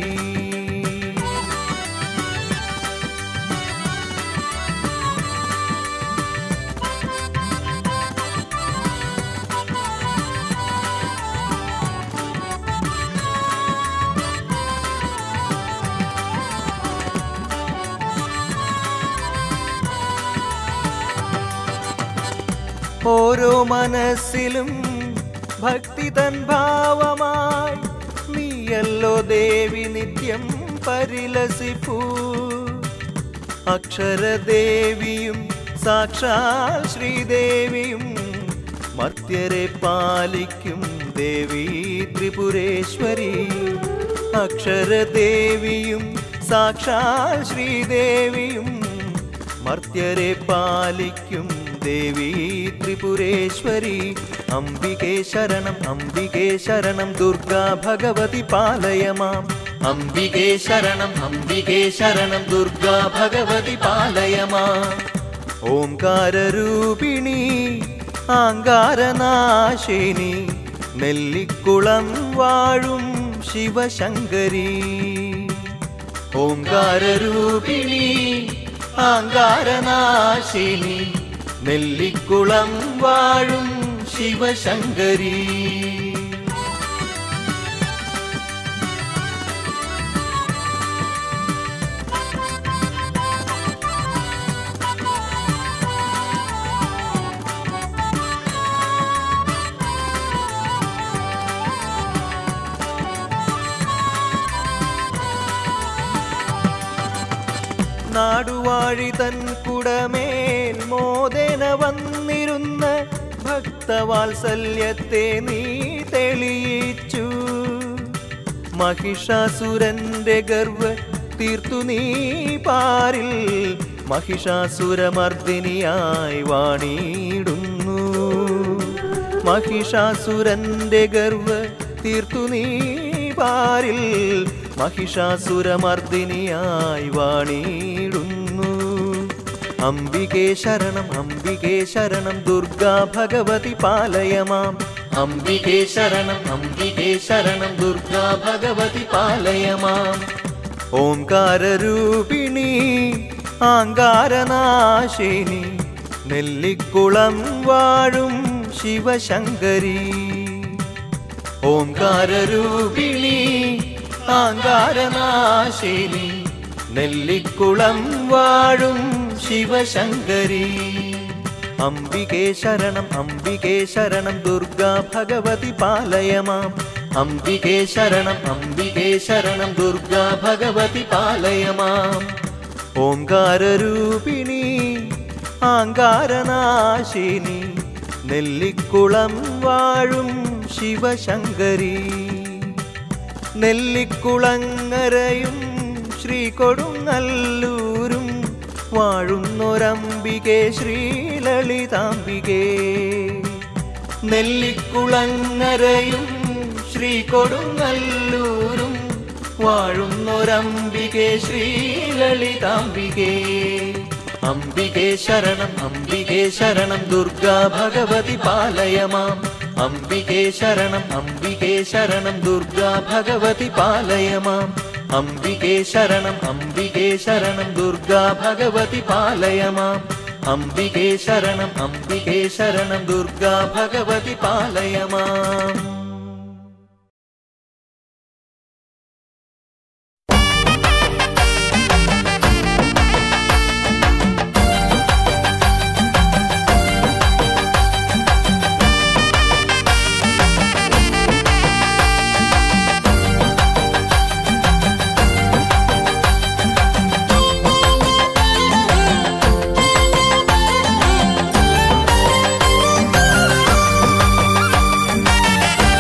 ഓരോ മനസ്സിലും ഭക്തി തൻ ഭാവമായി നീയല്ലോ ദേവി നിത്യം പരിലസിപ്പൂ അക്ഷരദേവിയും സാക്ഷാൽ ശ്രീദേവിയും മർത്യരെ പാലിക്കും ദേവി ത്രിപുരേശ്വരി അക്ഷരദേവിയും സാക്ഷാൽ ശ്രീദേവിയും മർത്യരെ പാലിക്കും ദേവി ത്രിപുരേശ്വരി അംബികേ ശരണം അംബികേ ശരണം ദുർഗാ ഭഗവതി പാലയമാം അംബികേ ശരണം അംബികേ ശരണം ദുർഗാ ഭഗവതി പാലയമാം ഓംകാരരൂപിണി ആങ്കാരനാശിനി നെല്ലിക്കുളം വാഴും ശിവശങ്കരി ഓംകാരരൂപിണി ആങ്കാരനാശിനി നെല്ലിക്കുളം വാഴും ശിവശങ്കരി നാടുവാഴി തൻ കുടമേൽ മോദന വന്നിരുന്ന ഭക്തവാത്സല്യത്തെ നീ തെളിയിച്ചു മഹിഷാസുരന്റെ ഗർവ തീർത്തു നീ പാരിൽ മഹിഷാസുരമർദ്ദിനിയായി വാണിയിടുന്നു മഹിഷാസുരന്റെ ഗർവ തീർത്തു നീ പാരിൽ മഹിഷാസുരമർദ്ദിനിയായി വാണിയിടുന്നു അംബികേ ശരണം അംബികേ ശരണം ദുർഗാ ഭഗവതി പാലയമാം അംബികേ ശരണം അംബികേ ശരണം ദുർഗാ ഭഗവതി പാലയമാം ഓംകാരരൂപിണി ആങ്കാരനാശിനി നെല്ലിക്കുളം വാഴും ശിവശങ്കരി ഓംകാരരൂപിണി ആങ്കാരനാശിനി നെല്ലിക്കുളം വാഴും ശിവശങ്കരി അംബികേ ശരണം അംബികേ ശരണം ദുർഗാ ഭഗവതി പാലയമാം അംബികേ ശരണം അംബികേ ശരണം ദുർഗാ ഭഗവതി പാലയമാം ഓംകാരരൂപിണി ആങ്കാരനാശിനി നെല്ലിക്കുളം വാഴും ശിവശങ്കരി നെല്ലിക്കുളങ്ങരയും ശ്രീകൊടുങ്ങല്ലൂരും വാഴുന്നൊരംബികെ ശ്രീലളിതാംബികേ നെല്ലിക്കുളങ്ങരയും ശ്രീകൊടുങ്ങല്ലൂരും വാഴുന്നൊരംബികെ ശ്രീലളിതാംബികേ അംബികേ ശരണം അംബികേ ശരണം ദുർഗാ ഭഗവതി പാലയമാം അംബികേ ശരണം അംബികേ ശരണം ദുർഗാ ഭഗവതി പാലയമാം അംബികേ ശരണം അംബികേ ശരണം ദുർഗാ ഭഗവതി പാലയമാം അംബികേ ശരണം അംബികേ ശരണം ദുർഗാ ഭഗവതി പാലയമാം ും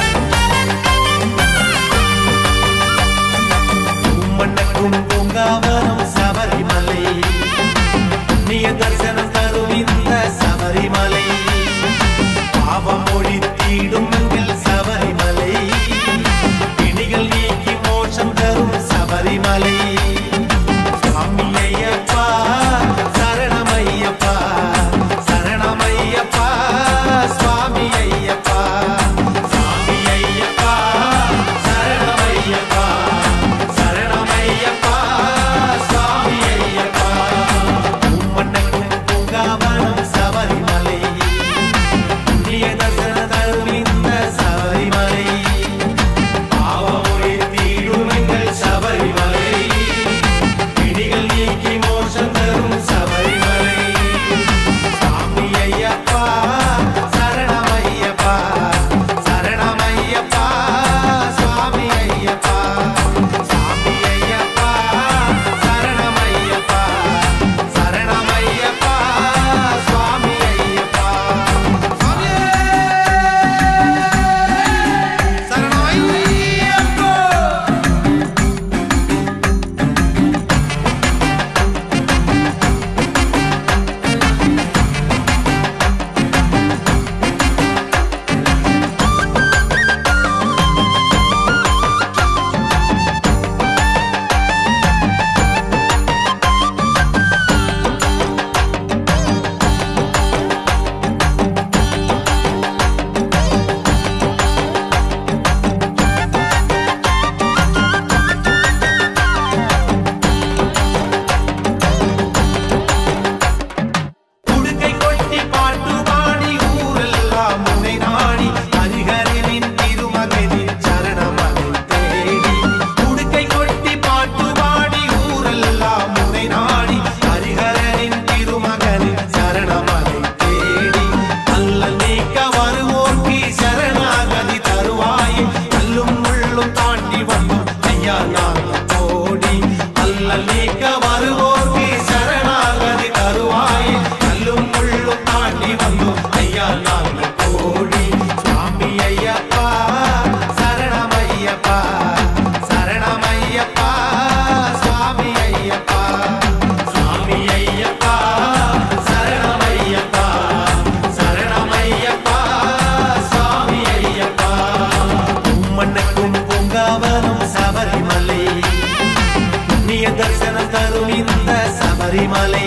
சபரிமலை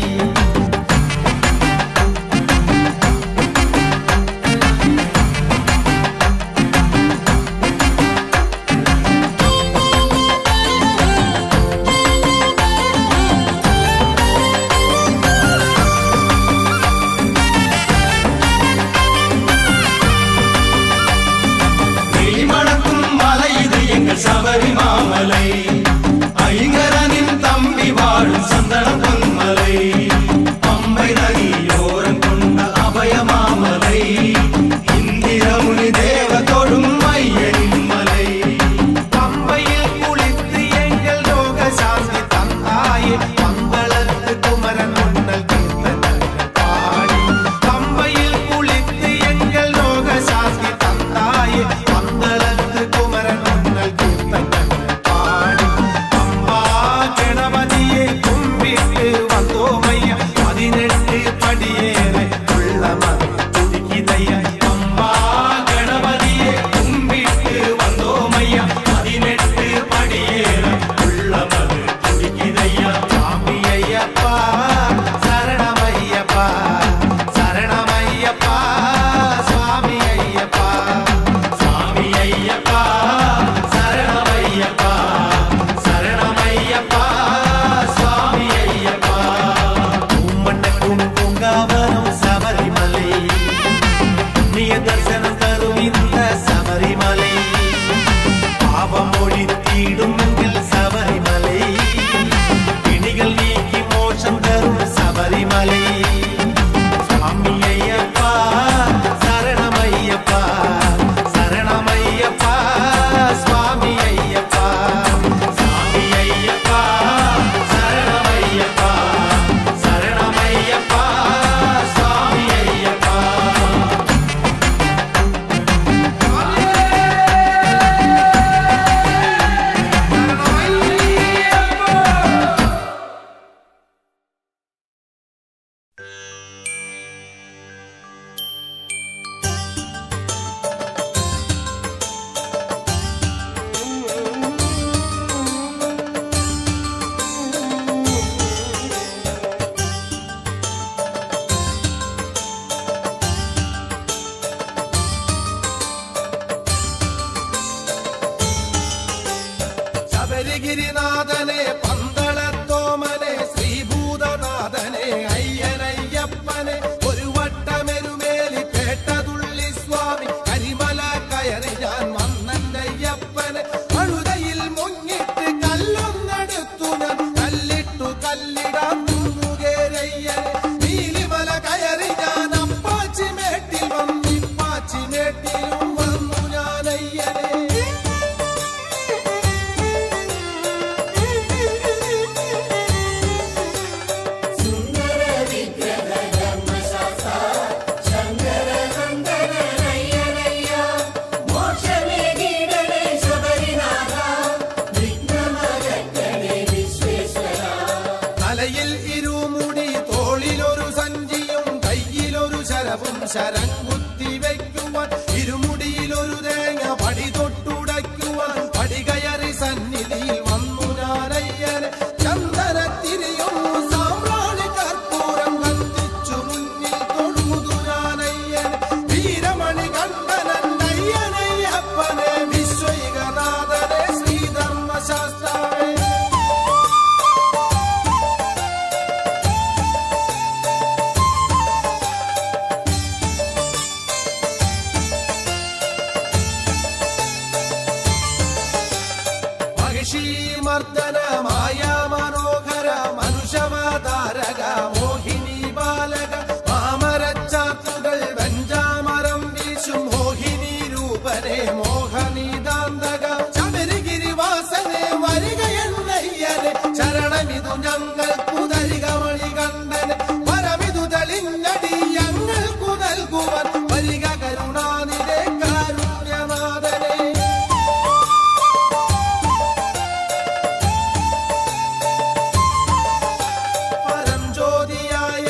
வெளிமணக்கும் மலை இது எங்கள் சபரி மாமலை ஐங்கரனின் தம்பி வாழும் சந்தன பொன்மலை பம்பை நதியோரம் கொண்ட அபய மாமலை இந்திரமுனி தேவ தொடும் ஐயனின் மலை பம்பையில் குளித்து எங்கள் லோக சாந்தி தந்தாயே பங்களத்து குமரன் முன்னல் கீர்த்தனங்கள் பாடி பம்பையில் குளித்து எங்கள் லோக சாந்தி தந்தாயே பங்களத்து குமரன் முன்னல் கீர்த்தனங்கள் பாடி அம்மா கணபதியை கும்பிட்டு வந்தோமையா பதினெட்டு படியேற உள்ளமது துதிக்கிதையா அம்மா கணபதியை கும்பிட்டு வந்தோமையா பதினெட்டு படியேற உள்ளமது துதிக்கிதையா சாமி ஐயப்பா சரணமையப்பா சரணமையப்பா சுவாமி ஐயப்பா சுவாமி ஐயப்பா சரணமையப்பா சரணமையப்பா சுவாமி ஐயப்பா உம்மண்ணுக்கும் பூங்காவனம் சபரிமலை புண்ணிய தரிசனம் தரும் இந்த சபரிமலை பாவம் ஒழித்தீடும் எங்கள் சபரிமலை பிணிகள் நீக்கி மோட்சம் தரும் சபரிமலை சுவாமி ஐயப்பா சரணமையப்பா சரணமையப்பா சுவாமி ஐயப்பா சுவாமி ஐயப்பா சரணமையப்பா சரணமையப்பா சுவாமி ஐயப்பா ശബരിഗിരിനാഥനെ പന്തളത്തോമനെ ശ്രീഭൂതനാഥനെ അയ്യനയ്യപ്പനെ ഒരു വട്ടമെരുമേലി പേട്ടതുള്ളി സ്വാമി കരിമല കയറി ഞാൻ വന്നയ്യപ്പനെ അഴുതയിൽ മുങ്ങിട്ട് കല്ലൊന്നെടുത്തു ഞാൻ കല്ലിട്ടു കല്ലിടാൻ മുങ്ങുകേരയ്യനെ നീലിമല കയറി ഞാൻ അപ്പാച്ചി മേട്ടിൽ വന്നിപ്പാച്ചി മേട്ടിലും വന്നു ഞാൻ അയ്യനെ തലയിൽ ഇരുമുടി തോളിലൊരു സഞ്ചിയും കയ്യിലൊരു ശരവും ശരം കുത്തി വയ്ക്കുവാൻ ഇരുമുടിയിലൊരു തേങ്ങ പടി തൊട്ടുടയ്ക്കുവാൻ പടി കയറി സന്നിധിയിൽ വന്നു ഞാനയ്യനെ ചന്ദനത്തിരിയും സാമ്രാണി കർപ്പൂരം കത്തിച്ചു മുന്നിൽ തൊഴുതു ഞാനയ്യനെ വീരമണി കണ്ഠനൻ അയ്യനയ്യപ്പനെ വിശ്വൈകനാഥനെ ശ്രീധർമ്മശാസ്താവേ മഹിഷീമർദ്ദനമായ മനോഹര മനുഷ്യവതാരക മോഹിനി ബാലക മാമരച്ചാത്തുകൾ വെഞ്ചാമരം വീശും മോഹിനി രൂപനെ മോഹനീതാന്തക ശബരിഗിരിവാസനെ വരിക എന്നയ്യനെ ശരണമിതു ഞങ്ങൾക്കു തരിക മണികണ്ഠനെ വരമിതു തെളിഞ്ഞടി ഞങ്ങൾക്കു നൽകുവാൻ വരിക കരുണാനിധേ കാരുണ്യനാഥനെ പരംജ്യോതിയായ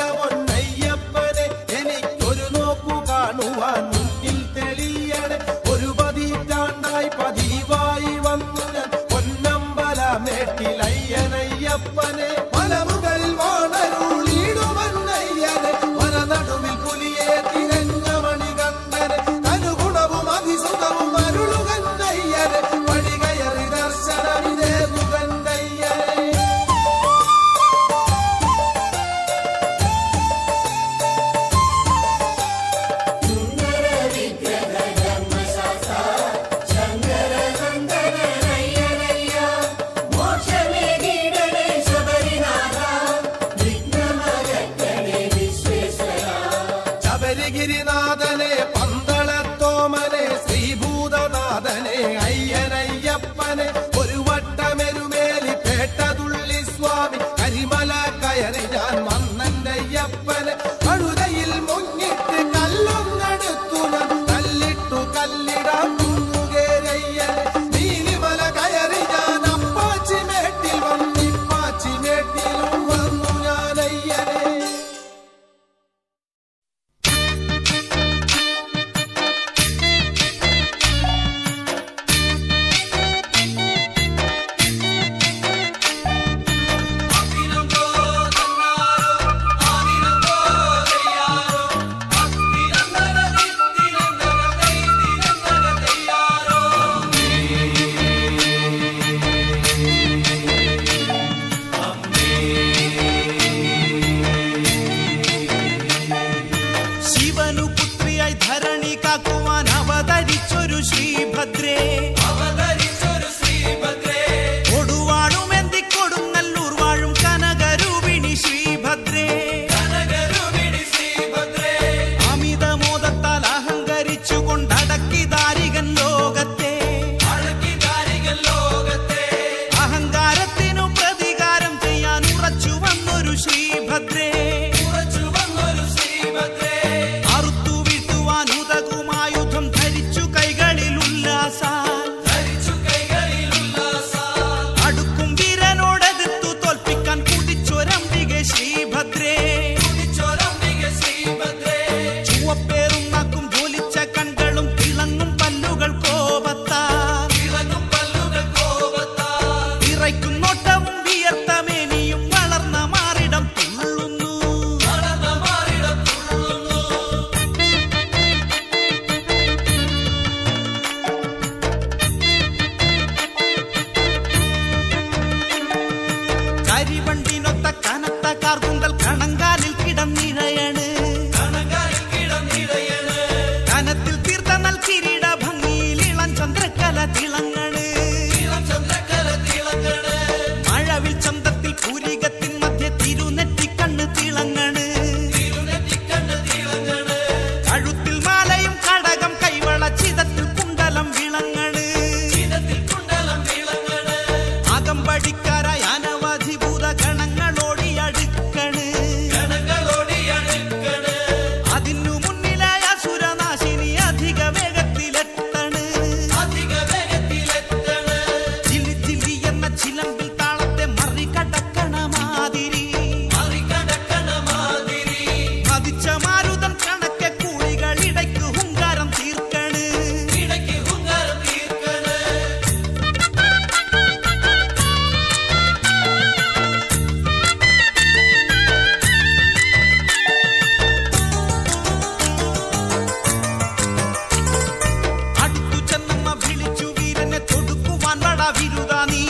പടവിരുത നീ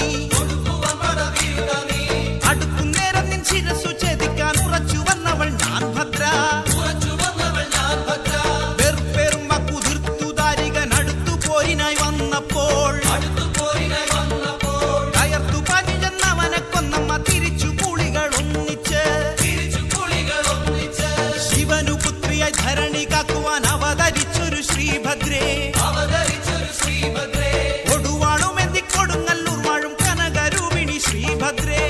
അടുക്കും നേരം നിൻ ശിരസു ഛേദിക്കാൻ ഉറച്ചു വന്നവൾ ഞാൻ ഭദ്ര വെറുപ്പേറും വക്കുതിർത്തു ദാരികനടുത്തു പോരിനായി വന്നപ്പോൾ കയർത്തു പതിഞ്ഞവനെ കൊന്നമ്മ തിരിച്ചു കൂളികൾ ഒന്നിച്ച് ശിവനു പുത്രിയായി ധരണി കാക്കുവാൻ അവതരിച്ചൊരു ശ്രീഭദ്രേ കൊടുവാളുമെന്തി കൊടുങ്ങല്ലൂർ വാഴും കനകരൂപിണി ശ്രീഭദ്രേ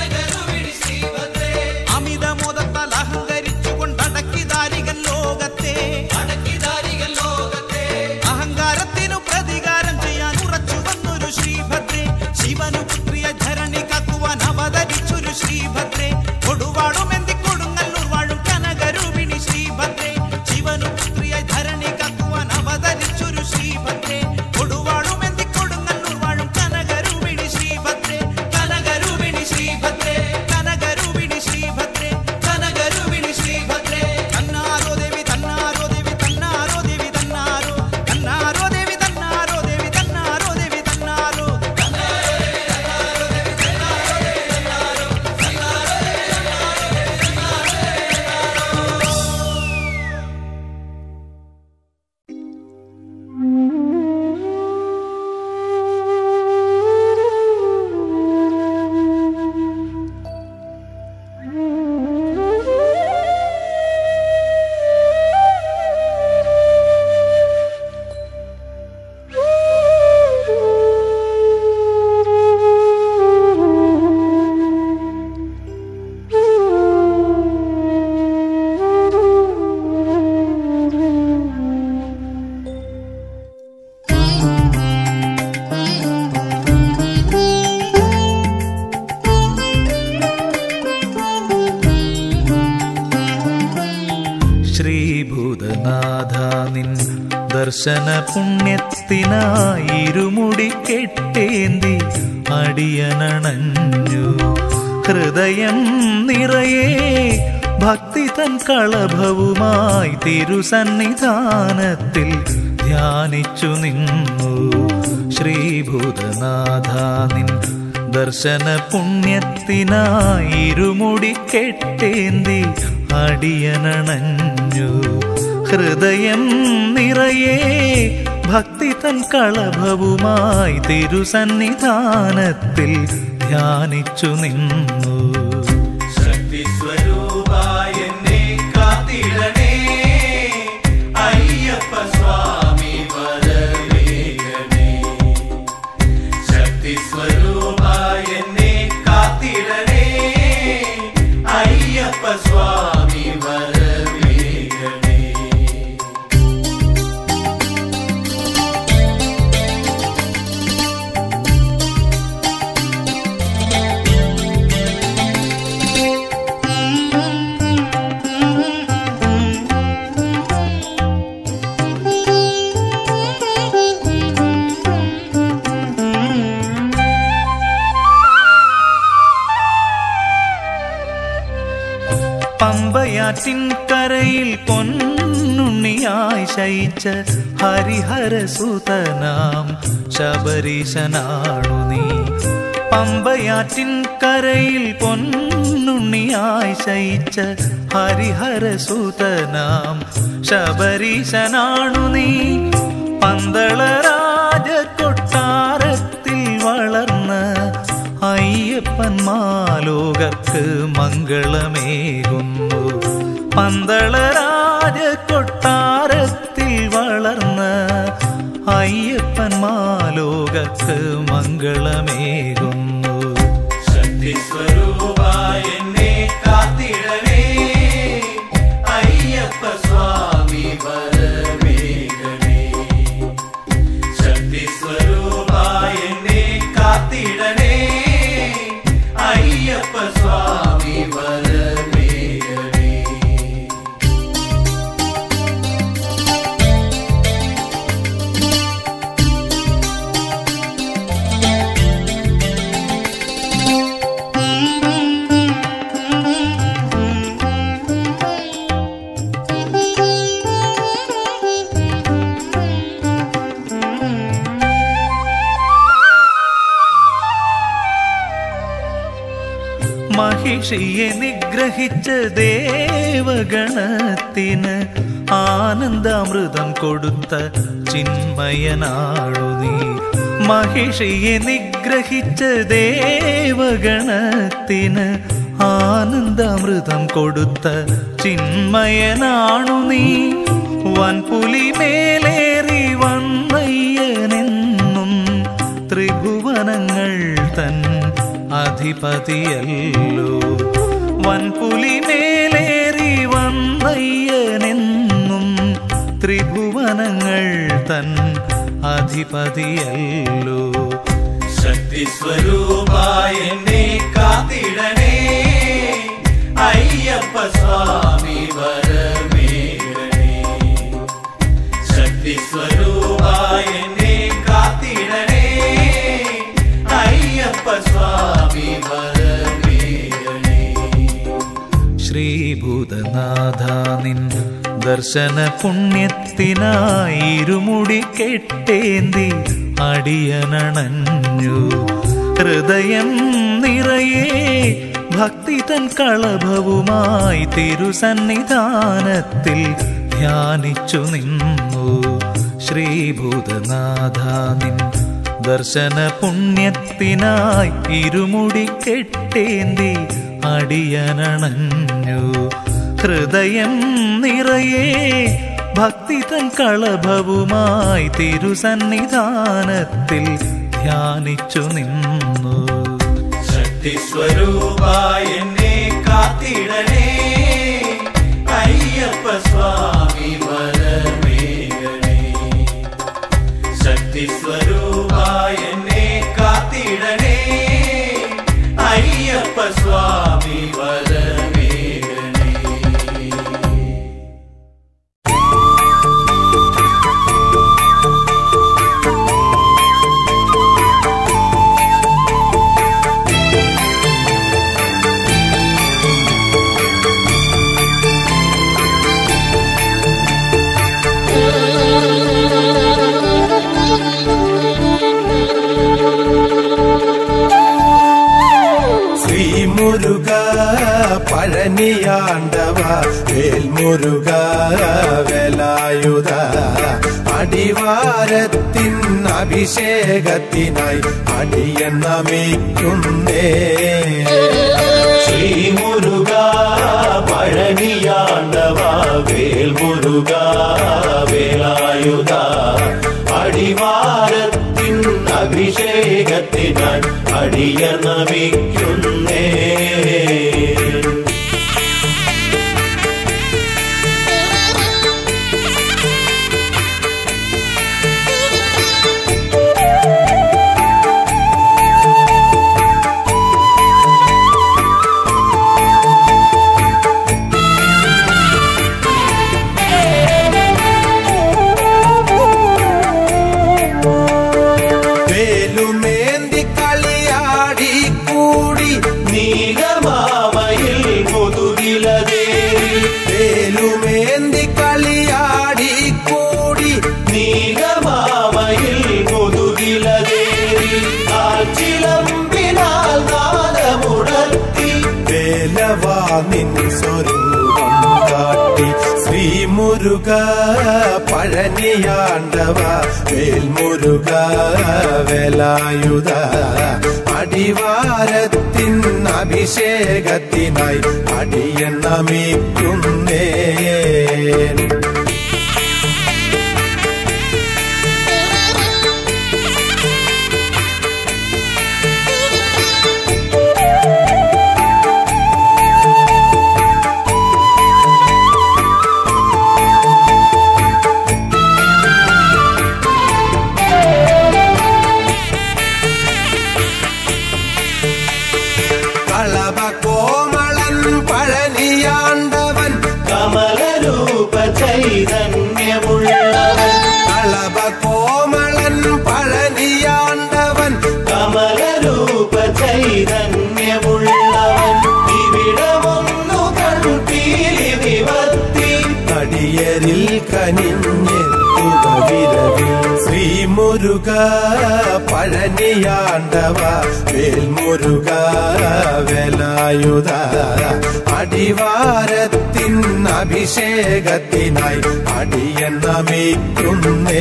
അമിതമോദത്താൽ അഹങ്കരിച്ചു കൊണ്ടടക്കി ദാരികൻ ലോകത്തെ അഹങ്കാരത്തിനു പ്രതികാരം ചെയ്യാൻ ഉറച്ചു വന്നൊരു ശ്രീഭദ്രേ ശിവനു പുത്രിയ ധരണി കാക്കുവാൻ അവതരിച്ചൊരു ശ്രീഭദ്രേ കൊടുവാളുമെന്തി കൊടുങ്ങല്ലൂർ വാഴും കനകരൂപിണി ശ്രീഭദ്രേ ശിവനു പുത്രിയ ധരണി കാക്കുവാൻ അവതരിച്ചൊരു ശ്രീഭദ്രേ കൊടുവാളുമെന്തി കൊടുങ്ങല്ലൂർ വാഴും കനകരൂപിണി ശ്രീഭദ്രേ കനകരൂപിണി ശ്രീഭദ്രേ കനകരൂപിണി ശ്രീഭദ്രേ കനകരൂപിണി ശ്രീഭദ്രേ തന്നാരോ ദേവി തന്നാരോ ദേവി തന്നാരോ ദേവി തന്നാരോ തന്നാരോ ദേവി തന്നാരോ ദേവി തന്നാരോ ദേവി തന്നാരോ ശ്രീഭൂതനാഥ നിൻ ദർശന പുണ്യത്തിനായി ഇരുമുടി കെട്ടേന്തി അടിയനണഞ്ഞു ഹൃദയം നിറയെ ഭക്തി തൻ കളഭവുമായി തിരുസന്നിധാനത്തിൽ ധ്യാനിച്ചു നിന്നു ശ്രീഭൂതനാഥ നിൻ ദർശന പുണ്യത്തിനായി ഇരുമുടി കെട്ടേന്തി അടിയനണഞ്ഞു ഹൃദയം നിറയെ ഭക്തി തൻ കളഭവുമായി തിരുസന്നിധാനത്തിൽ ധ്യാനിച്ചു നിന്നു എന്നെ കാത്തിടണേ അയ്യപ്പ സ്വാമി വരവേഗണേ ശക്തി സ്വരൂപ എന്നെ കാത്തിടണേ അയ്യപ്പ സ്വാമി വരവേഗണേ പമ്പയാറ്റിൻ കരയിൽ പൊന്നുണ്ണിയായി ശയിച്ച ഹരിഹരസുതനാം ശബരീശനാണു നീ പമ്പയാറ്റിൻ കരയിൽ പൊന്നുണ്ണിയായി ശയിച്ച ഹരിഹരസുതനാം ശബരീശനാണു നീ പന്തള രാജകൊട്ടാരത്തിൽ വളർന്ന അയ്യപ്പൻ മാലോകർക്ക് മംഗളമേകുന്നു പന്തള രാജകൊട്ടാരത്തിൽ വളർന്ന അയ്യപ്പൻ മാലോകർക്ക് മംഗളമേകുന്നു ശക്തി സ്വരൂപ എന്നെ കാത്തിടണേ അയ്യപ്പ സ്വാമി വരവേഗണേ ശക്തി സ്വരൂപ എന്നെ കാത്തിടണേ അയ്യപ്പ സ്വാമി വരവേഗണേ മഹിഷിയെ നിഗ്രഹിച്ച ദേവഗണത്തിന് ആനന്ദാമൃതം കൊടുത്ത ചിന്മയനാണു നീ മഹിഷിയെ നിഗ്രഹിച്ച ദേവഗണത്തിന് ആനന്ദാമൃതം കൊടുത്ത ചിന്മയനാണു നീ വൻപുലി മേലേറി വന്നയ്യനെന്നും ത്രിഭുവനങ്ങൾ തൻ അധിപതിയല്ലോ വൻപുലി മേലേറി വന്നയ്യനെന്നും ത്രിഭുവനങ്ങൾ തൻ അധിപതിയല്ലോ ശക്തി സ്വരൂപായ എന്നെ കാത്തിടണേ അയ്യപ്പ സ്വാമി വരമേകണേ ശക്തി സ്വരൂപായ എന്നെ കാത്തിടണേ അയ്യപ്പ സ്വാമി വരമേകണേ ശ്രീഭൂതനാഥ നിൻ ദർശന പുണ്യത്തിനായി ഇരുമുടി കെട്ടേന്തി അടിയനണഞ്ഞു ഹൃദയം നിറയെ ഭക്തി തൻ കളഭവുമായി തിരുസന്നിധാനത്തിൽ ധ്യാനിച്ചു നിന്നു ശ്രീഭൂതനാഥ നിൻ ദർശന പുണ്യത്തിനായി ഇരുമുടി കെട്ടേന്തി അടിയനണഞ്ഞു ഹൃദയം നിറയെ ഭക്തി തൻ കളഭവുമായി തിരുസന്നിധാനത്തിൽ ധ്യാനിച്ചു നിന്നു ശക്തി സ്വരൂപായ എന്നെ കാത്തിടണേ അയ്യപ്പ സ്വാമി വരമേകണേ ശക്തി സ്വരൂപായ എന്നെ കാത്തിടണേ അയ്യപ്പ സ്വാമി വരമേകണേ ശ്രീമുരുക പഴനിയാണ്ടവ വേൽമുരുക വേലായുധ അടിവാരത്തിൻ അഭിഷേകത്തിനായി അടിയൻ നമിക്കുന്നേ ശ്രീമുരുക പഴനിയാണ്ടവ വേൽമുരുക വേലായുധ അടിവാരത്തിൻ അഭിഷേകത്തിനായി അടിയ നമിക്കുന്നേ വേലുമേന്തി കളിയാടി കൂടി നീലമാമയിൽ മുതുകിലതേറി വേലുമേന്തി കളിയാടി കൂടി നീലമാമയിൽ മുതുകിലതേറി ആച്ചിലമ്പിനാൽ നാദമുടത്തി വേലവാ നിൻ സ്വരൂപം കാട്ടി ശ്രീമുരുക പഴനിയാണ്ടവ വേൽമുരുക വേലായുധ അടിവാരത്തിൻ അഭിഷേകത്തിനായി അടിയൻ നമിക്കുന്നേ കളവ കോമളൻ പഴനിയാണ്ടവൻ കമലരൂപ ചൈതന്യമുള്ളവൻ കളവ കോമളൻ പഴനിയാണ്ടവൻ കമലരൂപ ചൈതന്യമുള്ളവൻ ഇവിടമൊന്നു കൺപീലി നിവർത്തി അടിയരിൽ കനിഞ്ഞെത്തുക വിരവിൽ ശ്രീമുരുക മുരുക പഴനിയാണ്ടവ വേൽമുരുക വേലായുധ അടിവാരത്തിൻ അഭിഷേകത്തിനായി അടിയൻ നമിക്കുന്നേ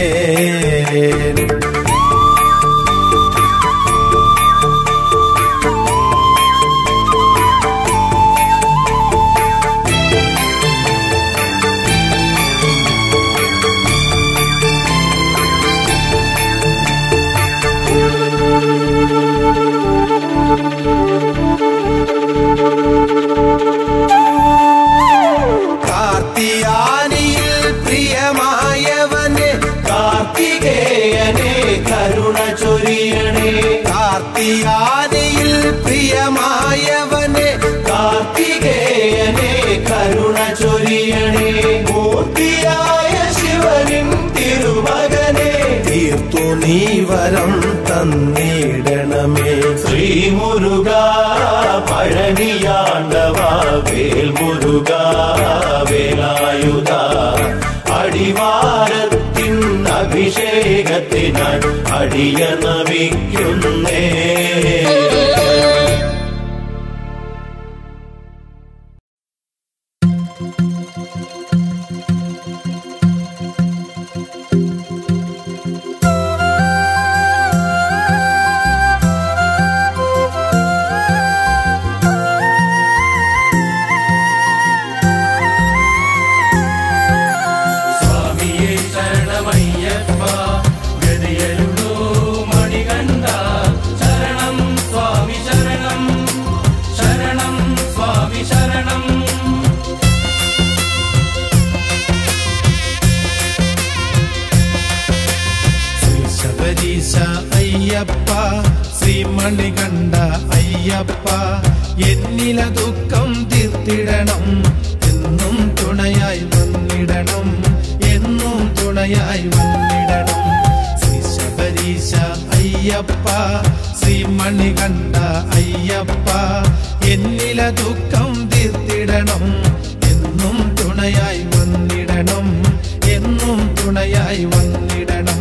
കാർത്തിയാനിയിൽ പ്രിയമായവനെ കാർത്തികേയനെ കരുണ ചൊരിയണേ കാർത്തിയാനിയിൽ പ്രിയമായവനെ കാർത്തികേയനെ കരുണ ചൊരിയണേ മൂർത്തിയായ ശിവനിൻ തിരുമകനെ തീർത്തു നീ വരം തന്നിടണമേ ശ്രീമുരുക പഴനിയാണ്ടവ വേൽമുരുക വേലായുധ അടിവാരത്തിൻ അഭിഷേകത്തിനായി അടിയ നമിക്കുന്നേ സ്വാമിയെ ശരണമയ്യപ്പ ഗതിയരുളോ മണികണ്ഠ ശരണം സ്വാമി ശരണം ശരണം സ്വാമി ശരണം ശ്രീ ശബരീശ അയ്യപ്പ ശ്രീമണികണ്ഠ അയ്യപ്പ എന്നില ദുഃഖം തീർത്തിടണം എന്നും തുണയായി വന്നിടണം എന്നും തുണയായി വന്നിടണം ശ്രീ ശബരീശ അയ്യപ്പ ശ്രീമണികണ്ഠ അയ്യപ്പ എന്നില ദുഃഖം തീർത്തിടണം എന്നും തുണയായി വന്നിടണം എന്നും തുണയായി വന്നിടണം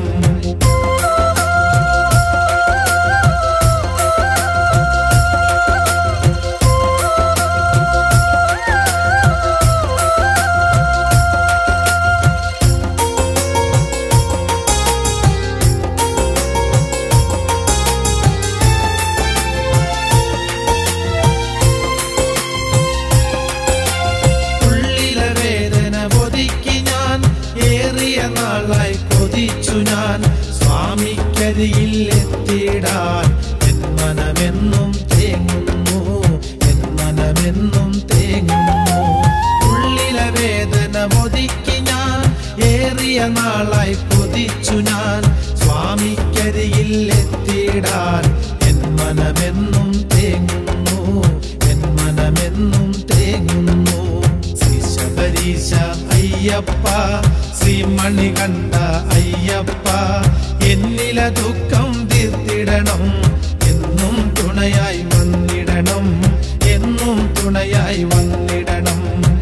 ഉള്ളിലെ വേദന ഒതുക്കി ഞാൻ ഏറിയ നാളായി കൊതിച്ചു ഞാൻ സ്വാമിക്കരിയിൽ എത്തിയിടാൻ എൻ മനമെന്നും തേങ്ങുന്നു എൻ മനമെന്നും തേങ്ങുന്നു ഉള്ളിലെ വേദന ഒതുക്കി ഞാൻ ഏറിയ നാളായി കൊതിച്ചു ഞാൻ സ്വാമിക്കരിയിൽ എത്തിയിടാൻ എൻ മനമെന്നും തേങ്ങുന്നു എൻ മനമെന്നും തേങ്ങുന്നു ശ്രീ ശബരീശ അയ്യപ്പ ശ്രീ മണികണ്ഠ അയ്യപ്പ എന്നില ദുഃഖം തീർത്തിടണം എന്നും തുണയായി വന്നിടണം എന്നും തുണയായി വന്നിടണം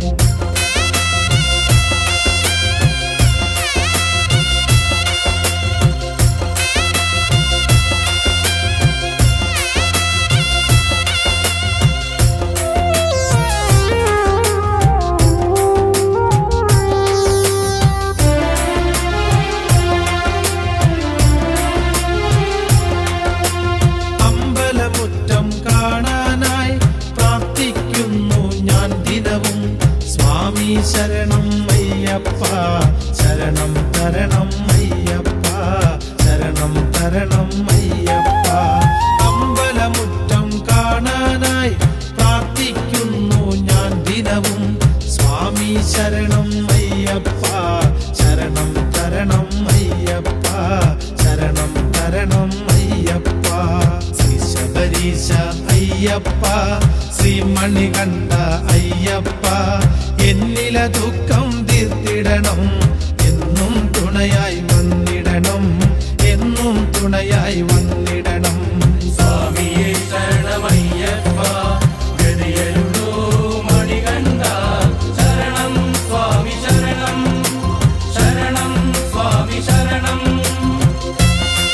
അമ്പലമുറ്റം കാണാനായി പ്രാർത്ഥിക്കുന്നു ഞാൻ ദിനവും സ്വാമി ശരണം അയ്യപ്പ ശരണം തരണം അയ്യപ്പ ശരണം തരണം അയ്യപ്പ അമ്പലമുറ്റം കാണാനായി പ്രാർത്ഥിക്കുന്നു ഞാൻ ദിനവും സ്വാമി ശരണം അയ്യപ്പ ശരണം തരണം അയ്യപ്പ ശരണം തരണം അയ്യപ്പ ശ്രീ ശബരീശ അയ്യപ്പ ശ്രീ മണികണ്ഠ അയ്യപ്പ എന്നില ദുഃഖം തീർത്തിടണം എന്നും തുണയായി വന്നിടണം എന്നും തുണയായി വന്നിടണം സ്വാമിയെ ശരണമയ്യപ്പ ഗതിയരുളോ മണികണ്ഠ ശരണം സ്വാമി ശരണം ശരണം സ്വാമി ശരണം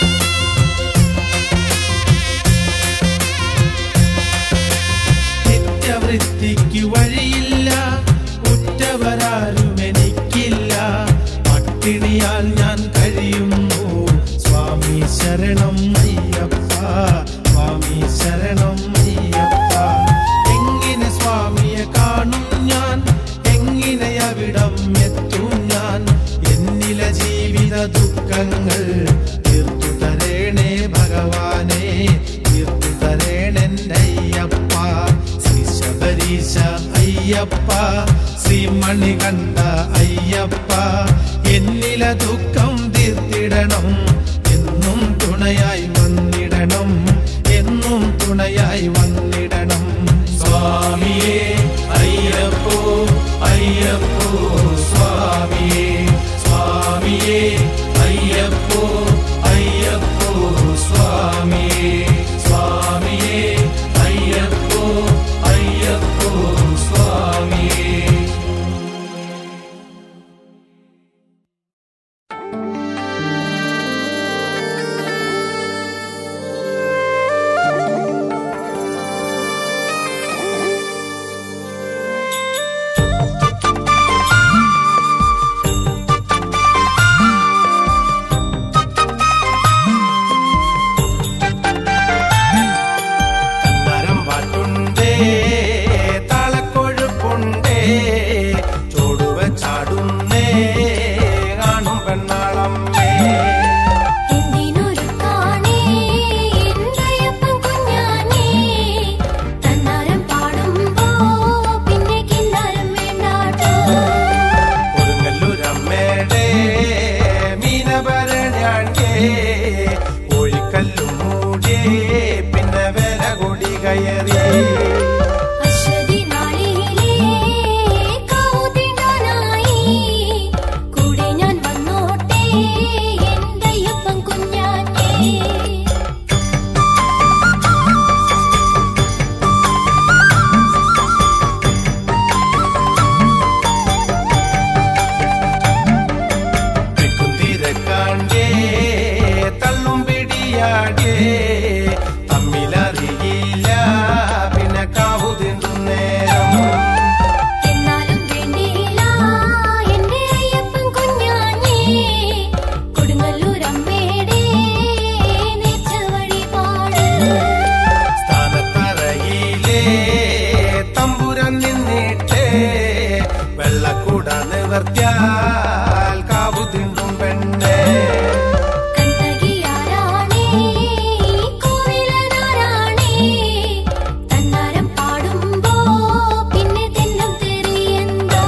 ശരണം അയ്യപ്പ എങ്ങനെ സ്വാമിയെ കാണും ഞാൻ എങ്ങനെ അവിടം എത്തും ഞാൻ എന്നിലെ ജീവിത ദുഃഖങ്ങൾ തീർത്തു തരേണേ ഭഗവാനെ തീർത്തു തരേണെന്റെ അയ്യപ്പ ശ്രീ ശബരീശ അയ്യപ്പ ശ്രീ മണികണ്ഠ അയ്യപ്പ എന്നിലെ ദുഃഖം തീർത്തിടണം എന്നും തുണയായി വന്നിടണം എന്നും തുണയായി വന്നിടണം സ്വാമിയേ അയ്യപ്പോ അയ്യപ്പോ സ്വാമിയേ സ്വാമിയേ അയ്യപ്പോ അയ്യപ്പോ സ്വാമിയേ സ്വാമിയേ അയ്യപ്പോ അയ്യപ്പോ സ്വാമിയേ തരം പാട്ടുണ്ടേ താളക്കൊഴുപ്പുണ്ടേ ചോടുവ ചാടുന്നേ കാണും പെണ്ണാളമ്മേ എന്തിനൊരുക്കാണേ എന്തയ്യപ്പൻ കുഞ്ഞാനേ തന്നാരം പാടുമ്പോ പിന്നെ കിന്നാരം വേണ്ടാട്ടോ കൊടുങ്ങല്ലൂരമ്മേടെ മീനഭരണാണ്ടേ കോഴിക്കല്ലും മൂടിയേ പിന്നെ വില കൊടി കയറി അശ്വതി നാളിലേ കൗതിനാനായി കൂടെ ഞാൻ വന്നോട്ടെ എന്തയ്യപ്പൻ കുഞ്ഞാനേ തെക്കും തിരക്കാണ്ടേ തള്ളും പിടിയാടേ തമ്മിലറിയില്ല പിന്നെ കാവു തിണ്ടും നേരം എന്നാലും വേണ്ടിയില്ല എന്റെ അയ്യപ്പൻ കുഞ്ഞാനേ കൊടുങ്ങല്ലൂരമ്മേടെ നേർച്ച വഴിപാട് സ്ഥാനത്തറയിലേ തമ്പുരാൻ നിന്നിട്ടേ വെള്ളക്കൂട നിവർത്തിയാൽ കാവു തിണ്ടും പെണ്ണേ കണ്ണകിയാരാണേ കോവിലനാരാണേ തന്നാരം പാടുമ്പോ പിന്നെ തെന്നം തെറിയെന്താ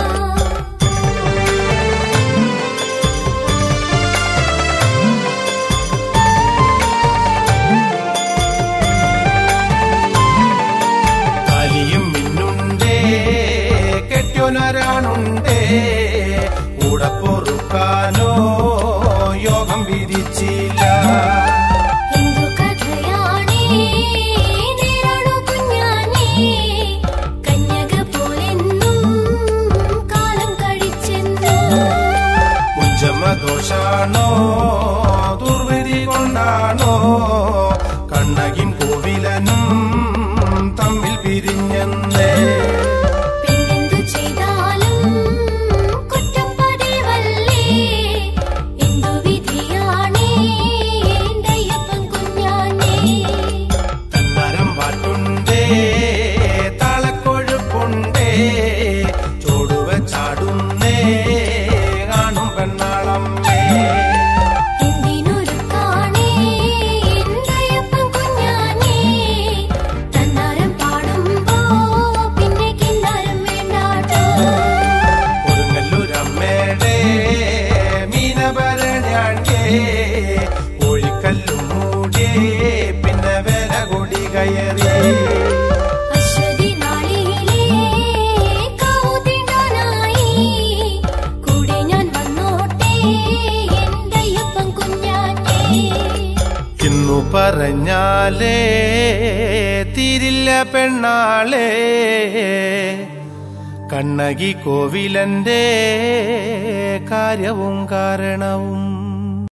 കാലിയും മിന്നുണ്ടേ കെട്ടിയോനൊരാണുണ്ടേ കൂടെ പൊറുക്കാനോ യോഗം വിധിച്ചില്ല എന്തു കഥയാണേ നേരാണോ കുഞ്ഞാനേ കന്യക പോലെന്നും കാലം കഴിച്ചെന്തോ ഉഞ്ചമദോഷാണോ ദുർവിധി കൊണ്ടാണോ കണ്ണകിൻ കോവിലനും തമ്മിൽ പിരിഞ്ഞെന്നേ പിന്നെന്തു ചെയ്താലും കുറ്റം പതിവല്ലേ എന്തു വിധിയാണേ എന്തയ്യപ്പൻ കുഞ്ഞാനേ തന്നരം പാട്ടുണ്ടേ താളക്കൊഴുപ്പുണ്ടേ ചോടുവ ചാടുന്നേ കാണും പെണ്ണാളമ്മേ എന്തിനൊരുക്കാണേ എന്തയ്യപ്പൻ കുഞ്ഞാനേ തന്നാരം പാടുമ്പോ പിന്നെ കിന്നാരം വേണ്ടാട്ടോ കൊടുങ്ങല്ലൂരമ്മേടെ മീനഭരണാണ്ടേ കോഴിക്കല്ലും മൂടിയേ പിന്നെ വില കൊടി കയറി അശ്വതി നാളിലേ കൗതിനാനായി കൂടെ ഞാൻ വന്നോട്ടെ എന്തയ്യപ്പൻ കുഞ്ഞാനേ ഇന്നു പറഞ്ഞാലേ തിരില്ല പെണ്ണാളേ കണ്ണകി കോവിലന്റെ കാര്യവും കാരണവും